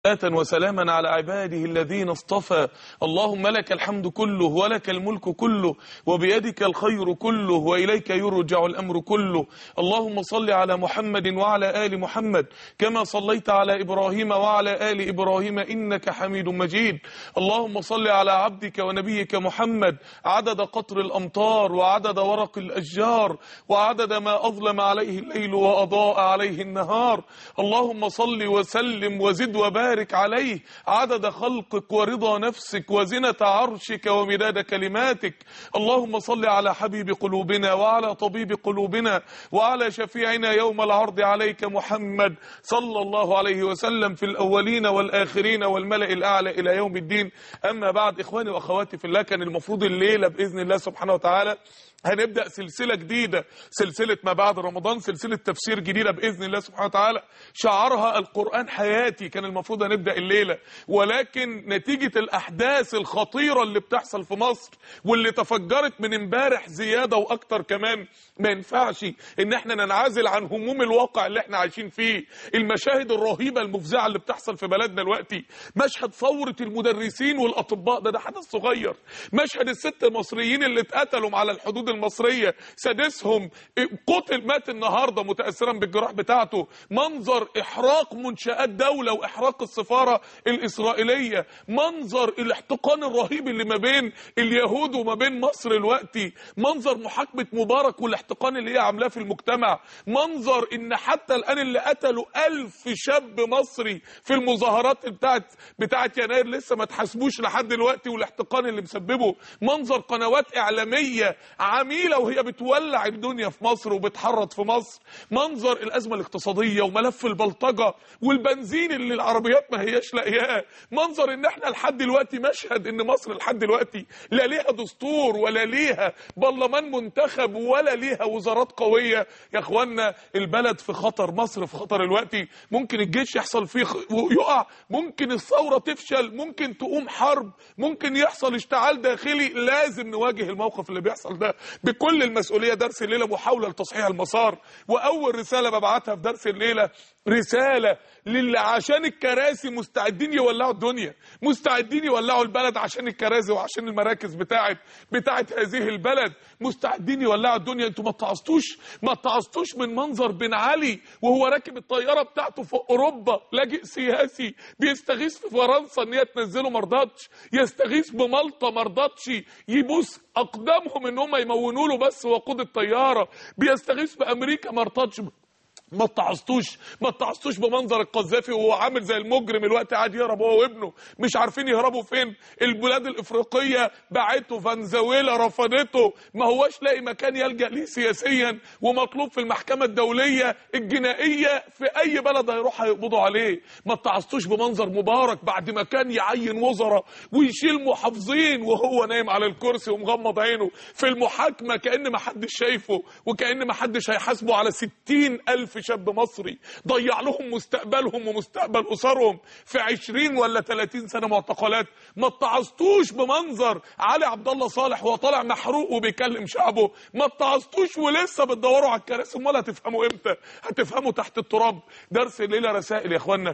صلاة وسلاما على عباده الذين اصطفى اللهم لك الحمد كله ولك الملك كله وبيدك الخير كله وإليك يرجع الأمر كله اللهم صل على محمد وعلى آل محمد كما صليت على إبراهيم وعلى آل إبراهيم إنك حميد مجيد اللهم صل على عبدك ونبيك محمد عدد قطر الأمطار وعدد ورق الأشجار وعدد ما أظلم عليه الليل وأضاء عليه النهار اللهم صل وسلم وزد وبارك وبارك عليه عدد خلقك ورضا نفسك وزنة عرشك ومداد كلماتك اللهم صل على حبيب قلوبنا وعلى طبيب قلوبنا وعلى شفيعنا يوم العرض عليك محمد صلى الله عليه وسلم في الأولين والآخرين والملأ الأعلى إلى يوم الدين أما بعد إخواني وأخواتي في الله كان المفروض الليلة بإذن الله سبحانه وتعالى هنبدأ سلسلة جديدة سلسلة ما بعد رمضان سلسلة تفسير جديدة بإذن الله سبحانه وتعالى شعارها القرآن حياتي كان المفروض هنبدأ الليلة ولكن نتيجة الأحداث الخطيرة اللي بتحصل في مصر واللي تفجرت من امبارح زيادة وأكتر كمان ما ينفعش إن احنا ننعزل عن هموم الواقع اللي احنا عايشين فيه المشاهد الرهيبة المفزعة اللي بتحصل في بلدنا دلوقتي مشهد ثورة المدرسين والأطباء ده ده حدث صغير مشهد الست المصريين اللي اتقتلوا على الحدود المصرية سادسهم قتل مات النهاردة متأثرا بالجراح بتاعته منظر إحراق منشآت دولة وإحراق السفارة الإسرائيلية منظر الاحتقان الرهيب اللي ما بين اليهود وما بين مصر الوقتي منظر محاكمة مبارك والاحتقان اللي هي عاملاه في المجتمع منظر إن حتى الآن اللي قتلوا ألف شاب مصري في المظاهرات بتاعت بتاعت يناير لسه ما تحاسبوش لحد دلوقتي والاحتقان اللي مسببه منظر قنوات إعلامية عميلة وهي بتولع الدنيا في مصر وبتحرض في مصر منظر الأزمة الاقتصادية وملف البلطجة والبنزين اللي العربيات ما هياش لاقياه منظر ان احنا لحد دلوقتي مشهد ان مصر لحد دلوقتي لا ليها دستور ولا ليها برلمان منتخب ولا ليها وزارات قوية يا اخوانا البلد في خطر مصر في خطر الوقتي ممكن الجيش يحصل فيه خ... يقع ممكن الثورة تفشل ممكن تقوم حرب ممكن يحصل اشتعال داخلي لازم نواجه الموقف اللي بيحصل ده بكل المسؤولية درس الليلة محاولة لتصحيح المسار وأول رسالة ببعتها في درس الليلة رسالة للي عشان الكراسي مستعدين يولعوا الدنيا مستعدين يولعوا البلد عشان الكراسي وعشان المراكز بتاعت بتاعت هذه البلد مستعدين يولعوا الدنيا انتوا ما اتعظتوش ما اتعظتوش من منظر بن علي وهو راكب الطياره بتاعته في اوروبا لاجئ سياسي بيستغيث في فرنسا ان هي تنزله ما رضتش يستغيث بمالطا ما رضتش يبوس اقدامهم ان هم يمونوا له بس وقود الطياره بيستغيث بامريكا ما رضتش ما اتعظتوش ما اتعظتوش بمنظر القذافي وهو عامل زي المجرم الوقت قاعد يهرب هو وابنه مش عارفين يهربوا فين البلاد الافريقيه باعته فنزويلا رفضته ما هواش لاقي مكان يلجا ليه سياسيا ومطلوب في المحكمه الدوليه الجنائيه في اي بلد هيروح هيقبضوا عليه ما اتعظتوش بمنظر مبارك بعد ما كان يعين وزراء ويشيل محافظين وهو نايم على الكرسي ومغمض عينه في المحاكمه كان ما حدش شايفه وكان ما حدش هيحاسبه على ستين الف شاب مصري ضيع لهم مستقبلهم ومستقبل اسرهم في 20 ولا 30 سنه معتقلات ما اتعظتوش بمنظر علي عبد الله صالح وهو طالع محروق وبيكلم شعبه ما اتعظتوش ولسه بتدوروا على الكراسي امال هتفهموا امتى هتفهموا تحت التراب درس الليله رسائل يا اخوانا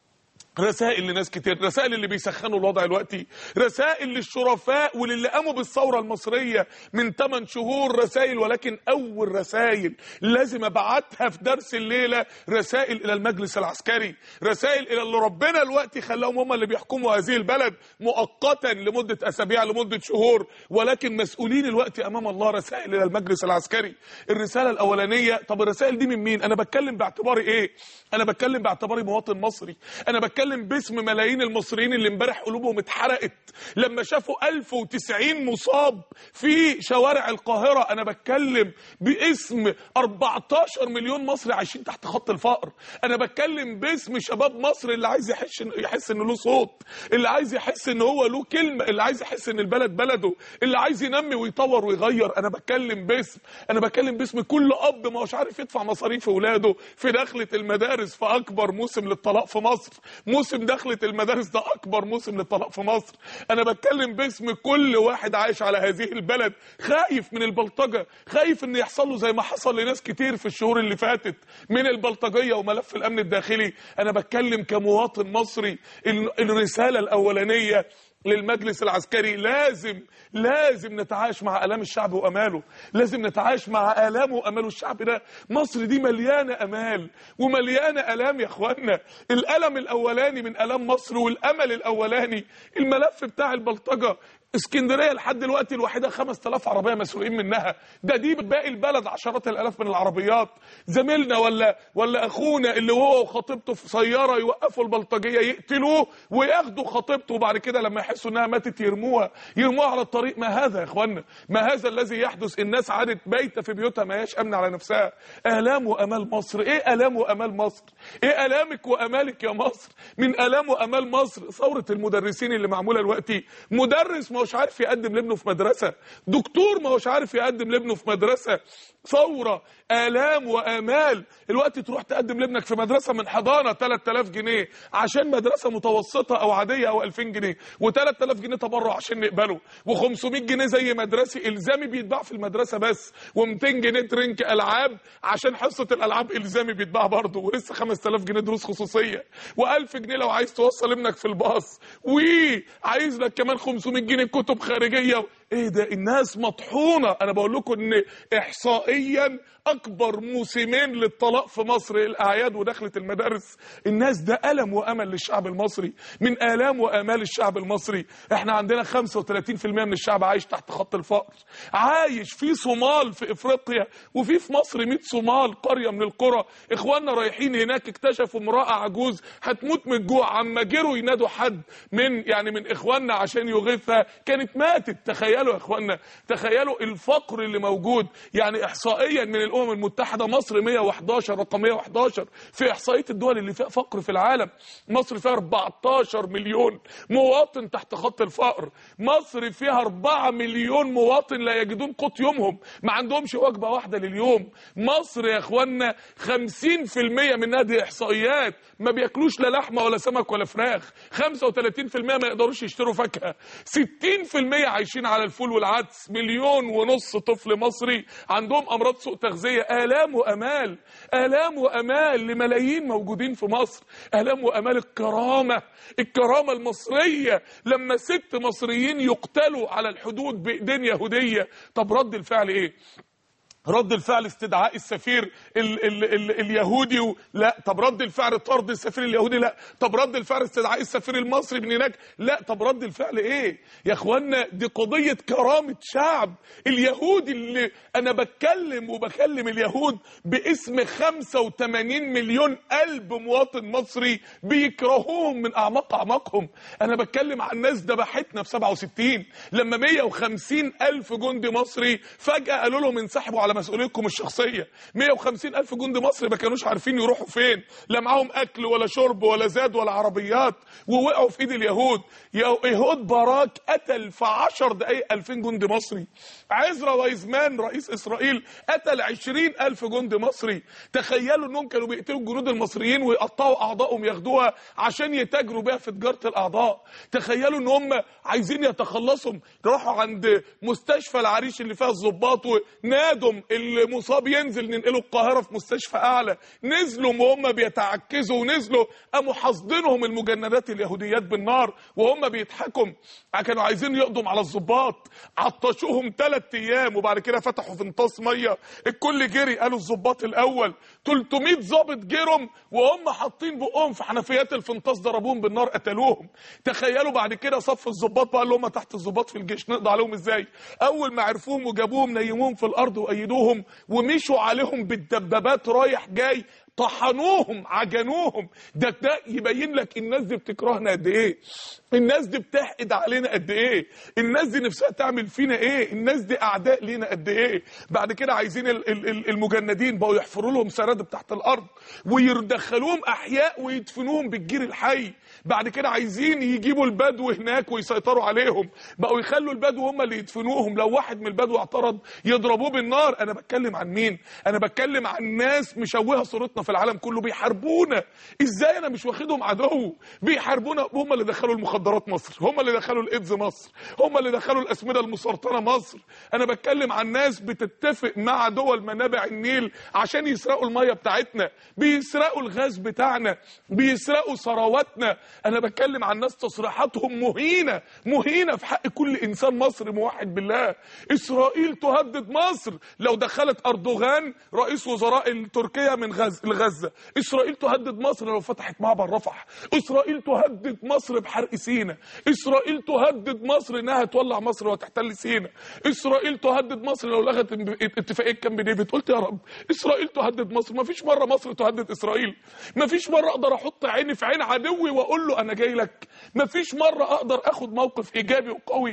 رسائل لناس كتير رسائل اللي بيسخنوا الوضع دلوقتي رسائل للشرفاء وللي قاموا بالثورة المصرية من 8 شهور رسائل ولكن أول رسائل لازم أبعتها في درس الليلة رسائل إلى المجلس العسكري رسائل إلى اللي ربنا الوقت خلاهم هم اللي بيحكموا هذه البلد مؤقتا لمدة أسابيع لمدة شهور ولكن مسؤولين الوقت أمام الله رسائل إلى المجلس العسكري الرسالة الأولانية طب الرسائل دي من مين أنا بتكلم باعتباري إيه أنا بتكلم باعتباري مواطن مصري أنا بتكلم بتكلم باسم ملايين المصريين اللي امبارح قلوبهم اتحرقت لما شافوا 1090 مصاب في شوارع القاهرة انا بتكلم باسم 14 مليون مصري عايشين تحت خط الفقر انا بتكلم باسم شباب مصر اللي عايز يحس يحس ان له صوت اللي عايز يحس ان هو له كلمة اللي عايز يحس ان البلد بلده اللي عايز ينمي ويطور ويغير انا بتكلم باسم انا بتكلم باسم كل اب ما هوش عارف يدفع مصاريف اولاده في دخلة المدارس في اكبر موسم للطلاق في مصر موسم دخلة المدارس ده اكبر موسم للطلاق في مصر انا بتكلم باسم كل واحد عايش على هذه البلد خايف من البلطجة خايف ان يحصل له زي ما حصل لناس كتير في الشهور اللي فاتت من البلطجية وملف الامن الداخلي انا بتكلم كمواطن مصري ال- الرسالة الاولانية للمجلس العسكري لازم لازم نتعايش مع الام الشعب واماله لازم نتعايش مع الام واماله الشعب ده مصر دي مليانه امال ومليانه الام يا اخوانا الالم الاولاني من الام مصر والامل الاولاني الملف بتاع البلطجه اسكندريه لحد دلوقتي الوحيده 5000 عربيه مسروقين منها ده دي باقي البلد عشرات الالاف من العربيات زميلنا ولا ولا اخونا اللي هو وخطيبته في سياره يوقفوا البلطجيه يقتلوه وياخدوا خطيبته وبعد كده لما يحسوا انها ماتت يرموها يرموها على الطريق ما هذا يا اخوانا ما هذا الذي يحدث الناس عادت بايته في بيوتها ما هياش امن على نفسها الام وامال مصر ايه الام وامال مصر ايه الامك وامالك يا مصر من الام وامال مصر ثوره المدرسين اللي معموله دلوقتي مدرس ما هوش عارف يقدم لابنه في مدرسه دكتور ما هوش عارف يقدم لابنه في مدرسه ثوره الام وامال الوقت تروح تقدم لابنك في مدرسه من حضانه 3000 جنيه عشان مدرسه متوسطه او عاديه او 2000 جنيه و3000 جنيه تبرع عشان نقبله و500 جنيه زي مدرسي الزامي بيتباع في المدرسه بس و200 جنيه درينك العاب عشان حصه الالعاب الزامي بيتباع برضه ولسه 5000 جنيه دروس خصوصيه و1000 جنيه لو عايز توصل ابنك في الباص وعايز لك كمان 500 جنيه كتب خارجيه ايه ده الناس مطحونه انا بقول لكم ان احصائيا اكبر موسمين للطلاق في مصر الاعياد ودخلة المدارس الناس ده الم وامل للشعب المصري من الام وامال الشعب المصري احنا عندنا 35% من الشعب عايش تحت خط الفقر عايش في صومال في افريقيا وفي في مصر 100 صومال قريه من القرى اخواننا رايحين هناك اكتشفوا امراه عجوز هتموت من الجوع عما جروا ينادوا حد من يعني من اخواننا عشان يغيثها كانت ماتت تخيلوا يا اخواننا تخيلوا الفقر اللي موجود يعني احصائيا من الامم المتحده مصر 111 رقم 111 في احصائيه الدول اللي فيها فقر في العالم مصر فيها 14 مليون مواطن تحت خط الفقر مصر فيها 4 مليون مواطن لا يجدون قوت يومهم ما عندهمش وجبه واحده لليوم مصر يا اخوانا 50% من هذه احصائيات ما بياكلوش لا لحمه ولا سمك ولا فراخ 35% ما يقدروش يشتروا فاكهه 60% عايشين على الفول والعدس مليون ونص طفل مصري عندهم امراض سوء تغذيه الام وامال الام وامال لملايين موجودين في مصر الام وامال الكرامه الكرامه المصريه لما ست مصريين يقتلوا على الحدود بايدين يهوديه طب رد الفعل ايه رد الفعل استدعاء السفير ال ال ال اليهودي و... لا طب رد الفعل طرد السفير اليهودي لا طب رد الفعل استدعاء السفير المصري من هناك لا طب رد الفعل ايه يا اخوانا دي قضية كرامة شعب اليهود اللي انا بتكلم وبكلم اليهود باسم 85 مليون قلب مواطن مصري بيكرهوهم من اعماق اعماقهم انا بتكلم عن ناس ذبحتنا في 67 لما 150 الف جندي مصري فجأة قالوا لهم انسحبوا على مسؤوليتكم الشخصيه 150 الف جندي مصري ما كانوش عارفين يروحوا فين لا معاهم اكل ولا شرب ولا زاد ولا عربيات ووقعوا في ايد اليهود يهود باراك قتل في 10 دقائق 2000 جندي مصري عزرا وايزمان رئيس اسرائيل قتل 20 الف جندي مصري تخيلوا انهم كانوا بيقتلوا الجنود المصريين ويقطعوا اعضائهم ياخدوها عشان يتاجروا بيها في تجاره الاعضاء تخيلوا ان هم عايزين يتخلصوا راحوا عند مستشفى العريش اللي فيها الضباط ونادوا المصاب ينزل ننقله القاهره في مستشفى اعلى نزلوا وهم بيتعكزوا ونزلوا قاموا حاصدينهم المجندات اليهوديات بالنار وهم بيضحكوا كانوا عايزين يقضوا على الضباط عطشوهم ثلاث ايام وبعد كده فتحوا فنطاس ميه الكل جري قالوا الضباط الاول 300 ضابط جرم وهم حاطين بقهم في حنفيات الفنطاس ضربوهم بالنار قتلوهم تخيلوا بعد كده صف الضباط بقى اللي هم تحت الضباط في الجيش نقضي عليهم ازاي اول ما عرفوهم وجابوهم نيموهم في الارض وايدوهم ومشوا عليهم بالدبابات رايح جاي طحنوهم عجنوهم ده ده يبين لك الناس دي بتكرهنا قد ايه الناس دي بتحقد علينا قد ايه الناس دي نفسها تعمل فينا ايه الناس دي اعداء لينا قد ايه بعد كده عايزين المجندين بقوا يحفروا لهم سرادب تحت الارض ويدخلوهم احياء ويدفنوهم بالجير الحي بعد كده عايزين يجيبوا البدو هناك ويسيطروا عليهم بقوا يخلوا البدو هم اللي يدفنوهم لو واحد من البدو اعترض يضربوه بالنار انا بتكلم عن مين انا بتكلم عن ناس مشوهه صورتنا في في العالم كله بيحاربونا ازاي انا مش واخدهم عدو بيحاربونا هم اللي دخلوا المخدرات مصر هم اللي دخلوا الايدز مصر هم اللي دخلوا الاسمده المسرطنه مصر انا بتكلم عن ناس بتتفق مع دول منابع النيل عشان يسرقوا الميه بتاعتنا بيسرقوا الغاز بتاعنا بيسرقوا ثرواتنا انا بتكلم عن ناس تصريحاتهم مهينه مهينه في حق كل انسان مصري موحد بالله اسرائيل تهدد مصر لو دخلت اردوغان رئيس وزراء تركيا من غز لغزه اسرائيل تهدد مصر لو فتحت معبر رفح اسرائيل تهدد مصر بحرق سينا اسرائيل تهدد مصر انها تولع مصر وتحتل سينا اسرائيل تهدد مصر لو لغت اتفاقيه كامب ديفيد قلت يا رب اسرائيل تهدد مصر ما فيش مره مصر تهدد اسرائيل ما فيش مره اقدر احط عيني في عين عدوي واقول له انا جاي لك ما فيش مره اقدر اخد موقف ايجابي وقوي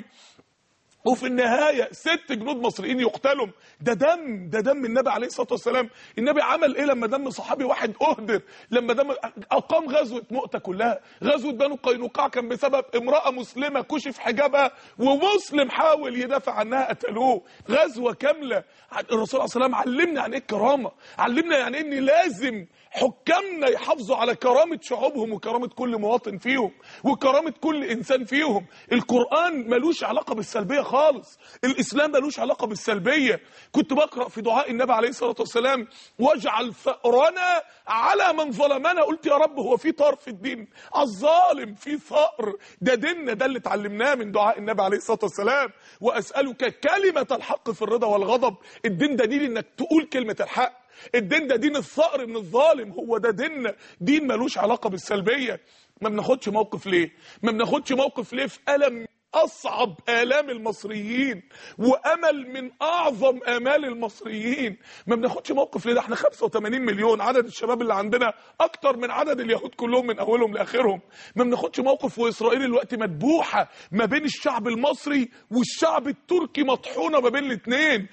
وفي النهاية ست جنود مصريين يقتلوا ده دم ده دم النبي عليه الصلاة والسلام النبي عمل ايه لما دم صحابي واحد اهدر لما دم اقام غزوة مؤتة كلها غزوة بنو قينقاع كان بسبب امرأة مسلمة كشف حجابها ومسلم حاول يدافع عنها قتلوه غزوة كاملة الرسول صلى الله عليه وسلم علمنا عن ايه الكرامة علمنا يعني ان لازم حكامنا يحافظوا على كرامة شعوبهم وكرامة كل مواطن فيهم وكرامة كل إنسان فيهم القرآن ملوش علاقة بالسلبية خالص الإسلام ملوش علاقة بالسلبية كنت بقرأ في دعاء النبي عليه الصلاة والسلام واجعل ثأرنا على من ظلمنا قلت يا رب هو في طار في الدين الظالم في ثأر ده ديننا ده اللي اتعلمناه من دعاء النبي عليه الصلاة والسلام وأسألك كلمة الحق في الرضا والغضب الدين ده دين انك تقول كلمة الحق الدين ده دين الثأر من الظالم هو ده ديننا دين ملوش علاقة بالسلبية ما بناخدش موقف ليه ما بناخدش موقف ليه في ألم أصعب آلام المصريين وأمل من أعظم آمال المصريين ما بناخدش موقف ليه ده احنا 85 مليون عدد الشباب اللي عندنا أكتر من عدد اليهود كلهم من أولهم لآخرهم ما بناخدش موقف وإسرائيل الوقت مدبوحة ما بين الشعب المصري والشعب التركي مطحونة ما بين الاثنين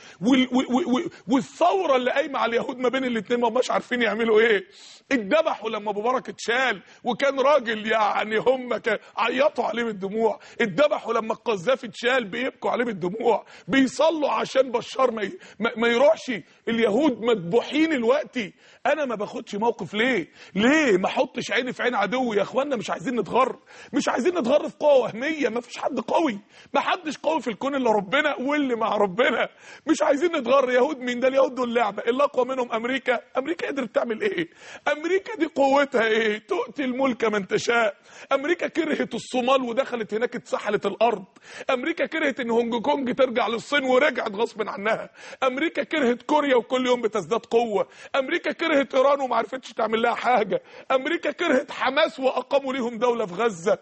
والثورة اللي قايمة على اليهود ما بين الاثنين ما هماش عارفين يعملوا ايه اتذبحوا لما ابو بركه اتشال وكان راجل يعني هم كان عيطوا عليه بالدموع اتذبحوا لما القذافي اتشال بيبكوا عليه بالدموع بيصلوا عشان بشار ما, ي... ما... ما يروحش اليهود مذبوحين الوقتي انا ما باخدش موقف ليه ليه ما احطش عيني في عين عدوي يا اخوانا مش عايزين نتغر مش عايزين نتغر في قوه وهميه ما فيش حد قوي ما حدش قوي في الكون الا ربنا واللي مع ربنا مش عايزين نتغر يهود مين ده اليهود دول لعبه اللي اقوى منهم امريكا امريكا قدرت تعمل ايه امريكا دي قوتها ايه تؤتي الملك من تشاء امريكا كرهت الصومال ودخلت هناك اتسحلت الارض امريكا كرهت ان هونج كونج ترجع للصين ورجعت غصب عنها امريكا كرهت كوريا وكل يوم بتزداد قوه امريكا كرهت ايران وما عرفتش تعمل لها حاجه امريكا كرهت حماس واقاموا ليهم دوله في غزه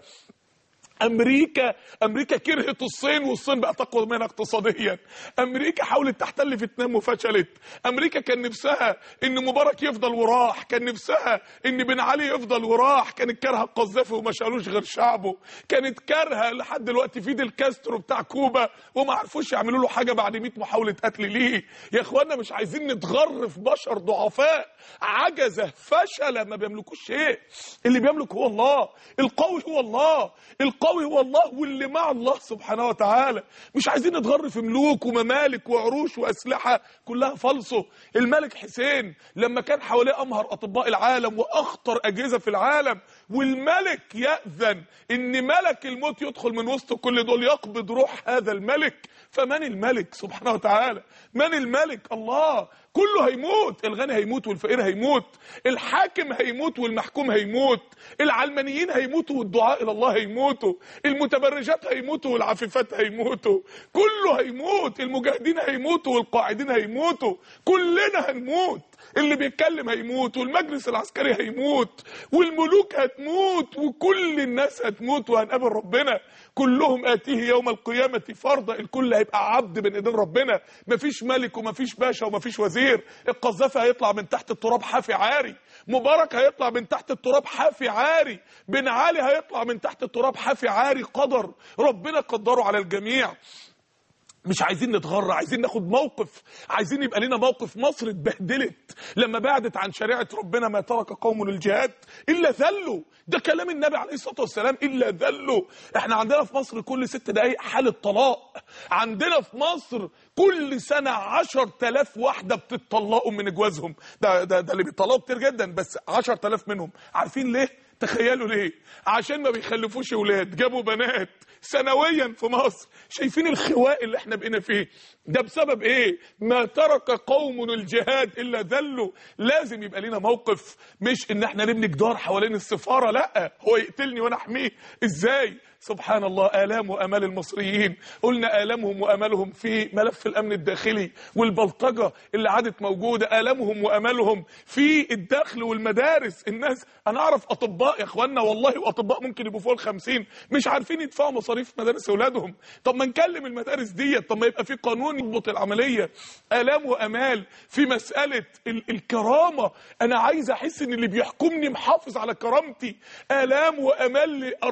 امريكا امريكا كرهت الصين والصين بقت اقوى منها اقتصاديا امريكا حاولت تحتل فيتنام وفشلت امريكا كان نفسها ان مبارك يفضل وراح كان نفسها ان بن علي يفضل وراح كانت كارهه القذافي وما شالوش غير شعبه كانت كارهه لحد دلوقتي فيدل كاسترو بتاع كوبا وما عرفوش يعملوا له حاجه بعد 100 محاوله قتل ليه يا اخوانا مش عايزين نتغر في بشر ضعفاء عجزه فشله ما بيملكوش شيء اللي بيملك هو الله القوي هو الله القوي القوي هو الله واللي مع الله سبحانه وتعالى مش عايزين نتغر في ملوك وممالك وعروش واسلحه كلها فالصو الملك حسين لما كان حواليه امهر اطباء العالم واخطر اجهزه في العالم والملك ياذن ان ملك الموت يدخل من وسط كل دول يقبض روح هذا الملك فمن الملك سبحانه وتعالى من الملك الله كله هيموت الغني هيموت والفقير هيموت الحاكم هيموت والمحكوم هيموت العلمانيين هيموتوا والدعاء الى الله هيموتوا المتبرجات هيموتوا والعفيفات هيموتوا كله هيموت المجاهدين هيموتوا والقاعدين هيموتوا كلنا هنموت اللي بيتكلم هيموت والمجلس العسكري هيموت والملوك هتموت وكل الناس هتموت وهنقابل ربنا كلهم آتيه يوم القيامة فرضا الكل هيبقى عبد بين ايدين ربنا مفيش ملك ومفيش باشا ومفيش وزير القذافي هيطلع من تحت التراب حافي عاري مبارك هيطلع من تحت التراب حافي عاري بن علي هيطلع من تحت التراب حافي عاري قدر ربنا قدره على الجميع مش عايزين نتغرى عايزين ناخد موقف عايزين يبقى لنا موقف مصر اتبهدلت لما بعدت عن شريعة ربنا ما ترك قوم الجهاد إلا ذلوا ده كلام النبي عليه الصلاة والسلام إلا ذلوا احنا عندنا في مصر كل ست دقايق حالة طلاق عندنا في مصر كل سنة عشر تلاف واحدة بتطلقوا من جوازهم ده, ده, ده اللي بيطلقوا كتير جدا بس عشر تلاف منهم عارفين ليه؟ تخيلوا ليه عشان ما بيخلفوش اولاد جابوا بنات سنويا في مصر شايفين الخواء اللي احنا بقينا فيه ده بسبب ايه ما ترك قوم الجهاد الا ذلوا لازم يبقى لنا موقف مش ان احنا نبني جدار حوالين السفاره لا هو يقتلني وانا احميه ازاي سبحان الله آلام وأمال المصريين قلنا آلامهم وأمالهم في ملف الأمن الداخلي والبلطجة اللي عادت موجودة آلامهم وأمالهم في الدخل والمدارس الناس أنا أعرف أطباء يا إخوانا والله وأطباء ممكن يبقوا فوق الخمسين مش عارفين يدفعوا مصاريف مدارس أولادهم طب ما نكلم المدارس ديت طب ما يبقى في قانون يضبط العملية آلام وأمال في مسألة ال الكرامة أنا عايز أحس إن اللي بيحكمني محافظ على كرامتي آلام وأمال ل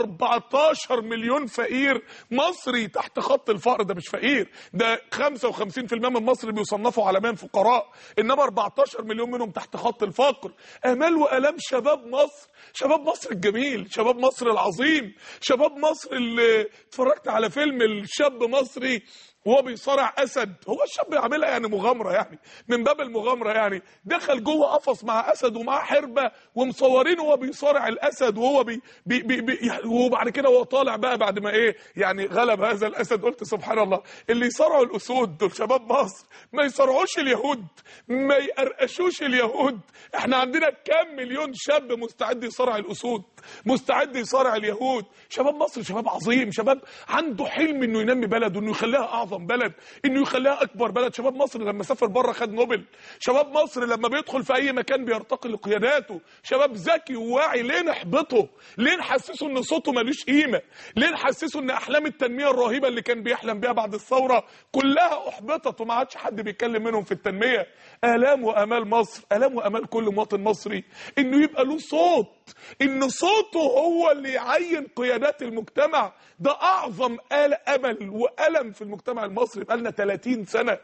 14 مليون فقير مصري تحت خط الفقر ده مش فقير ده 55% من مصر بيصنفوا عالميا فقراء انما 14 مليون منهم تحت خط الفقر امال والام شباب مصر شباب مصر الجميل شباب مصر العظيم شباب مصر اللي اتفرجت على فيلم الشاب مصري وهو بيصارع اسد هو الشاب عاملها يعني مغامره يعني من باب المغامره يعني دخل جوه قفص مع اسد ومعاه حربه ومصورينه وهو بيصارع الاسد وهو بي بي بي بي وبعد كده هو طالع بقى بعد ما ايه يعني غلب هذا الاسد قلت سبحان الله اللي يصارعوا الاسود دول شباب مصر ما يصارعوش اليهود ما يقرقشوش اليهود احنا عندنا كام مليون شاب مستعد يصارع الاسود مستعد يصارع اليهود شباب مصر شباب عظيم شباب عنده حلم انه ينمي بلده انه يخليها اعظم بلد انه يخليها اكبر بلد شباب مصر لما سافر بره خد نوبل شباب مصر لما بيدخل في اي مكان بيرتقي لقياداته شباب ذكي وواعي ليه نحبطه ليه نحسسه ان صوته ملوش قيمه ليه نحسسه ان احلام التنميه الرهيبه اللي كان بيحلم بيها بعد الثوره كلها احبطت وما عادش حد بيتكلم منهم في التنميه الام وامال مصر الام وامال كل مواطن مصري انه يبقى له صوت ان صوته هو اللي يعين قيادات المجتمع ده اعظم آل امل والم في المجتمع المصري بقالنا 30 سنه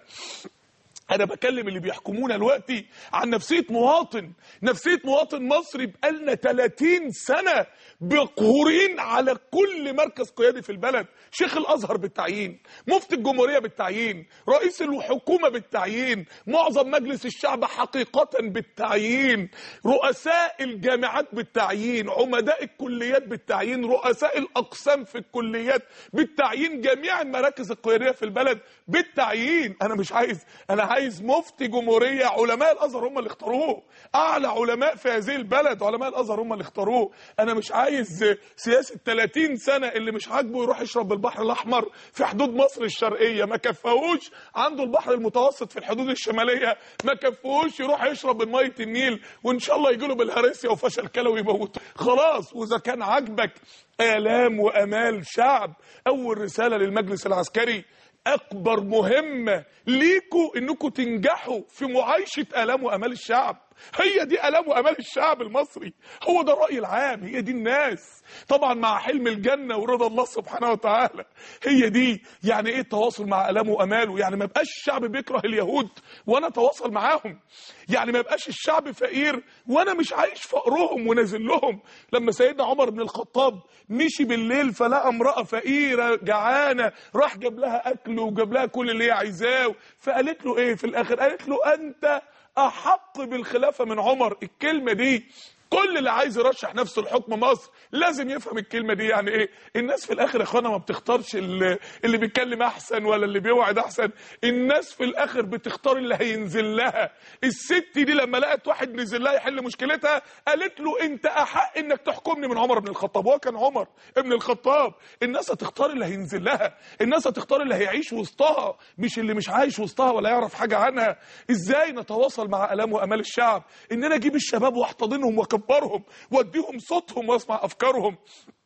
انا بكلم اللي بيحكمونا دلوقتي عن نفسيه مواطن نفسيه مواطن مصري بقالنا 30 سنه بقهورين على كل مركز قيادي في البلد شيخ الازهر بالتعيين مفتي الجمهوريه بالتعيين رئيس الحكومه بالتعيين معظم مجلس الشعب حقيقه بالتعيين رؤساء الجامعات بالتعيين عمداء الكليات بالتعيين رؤساء الاقسام في الكليات بالتعيين جميع المراكز القياديه في البلد بالتعيين انا مش عايز انا عايز مفتي جمهوريه علماء الازهر هم اللي اختاروه اعلى علماء في هذه البلد علماء الازهر هم اللي اختاروه انا مش عايز سياسه 30 سنه اللي مش عاجبه يروح يشرب البحر الاحمر في حدود مصر الشرقيه ما كفاهوش عنده البحر المتوسط في الحدود الشماليه ما كفاهوش يروح يشرب من ميه النيل وان شاء الله يجي له بالهرسيا وفشل كلوي يموته خلاص واذا كان عاجبك الام وامال شعب اول رساله للمجلس العسكري اكبر مهمه ليكوا انكم تنجحوا في معايشه الام وامال الشعب هي دي الام وامال الشعب المصري هو ده الراي العام هي دي الناس طبعا مع حلم الجنه ورضا الله سبحانه وتعالى هي دي يعني ايه التواصل مع الامه واماله يعني ما يبقاش الشعب بيكره اليهود وانا اتواصل معاهم يعني ما يبقاش الشعب فقير وانا مش عايش فقرهم ونازل لهم لما سيدنا عمر بن الخطاب مشي بالليل فلقى امراه فقيره جعانه راح جاب لها اكل وجاب لها كل اللي هي عايزاه فقالت له ايه في الاخر قالت له انت احق بالخلافه من عمر الكلمه دي كل اللي عايز يرشح نفسه لحكم مصر لازم يفهم الكلمه دي يعني ايه الناس في الاخر يا اخوانا ما بتختارش اللي, اللي بيتكلم احسن ولا اللي بيوعد احسن الناس في الاخر بتختار اللي هينزل لها الست دي لما لقت واحد نزل لها يحل مشكلتها قالت له انت احق انك تحكمني من عمر بن الخطاب هو كان عمر ابن الخطاب الناس هتختار اللي هينزل لها الناس هتختار اللي هيعيش وسطها مش اللي مش عايش وسطها ولا يعرف حاجه عنها ازاي نتواصل مع الام وامال الشعب ان انا اجيب الشباب واحتضنهم واكبرهم واديهم صوتهم واسمع افكارهم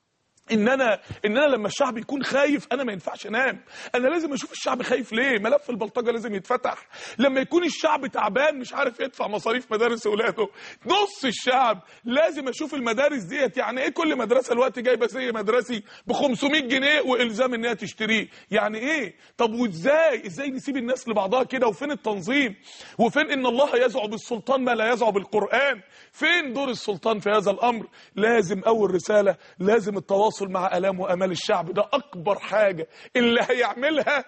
ان انا ان انا لما الشعب يكون خايف انا ما ينفعش انام انا لازم اشوف الشعب خايف ليه ملف البلطجه لازم يتفتح لما يكون الشعب تعبان مش عارف يدفع مصاريف مدارس اولاده نص الشعب لازم اشوف المدارس ديت يعني ايه كل مدرسه الوقت جايبه زي مدرسي ب 500 جنيه والزام ان هي تشتريه يعني ايه طب وازاي ازاي نسيب الناس لبعضها كده وفين التنظيم وفين ان الله يزع بالسلطان ما لا يزع بالقران فين دور السلطان في هذا الامر لازم اول رساله لازم التواصل مع الام وامال الشعب ده اكبر حاجه اللي هيعملها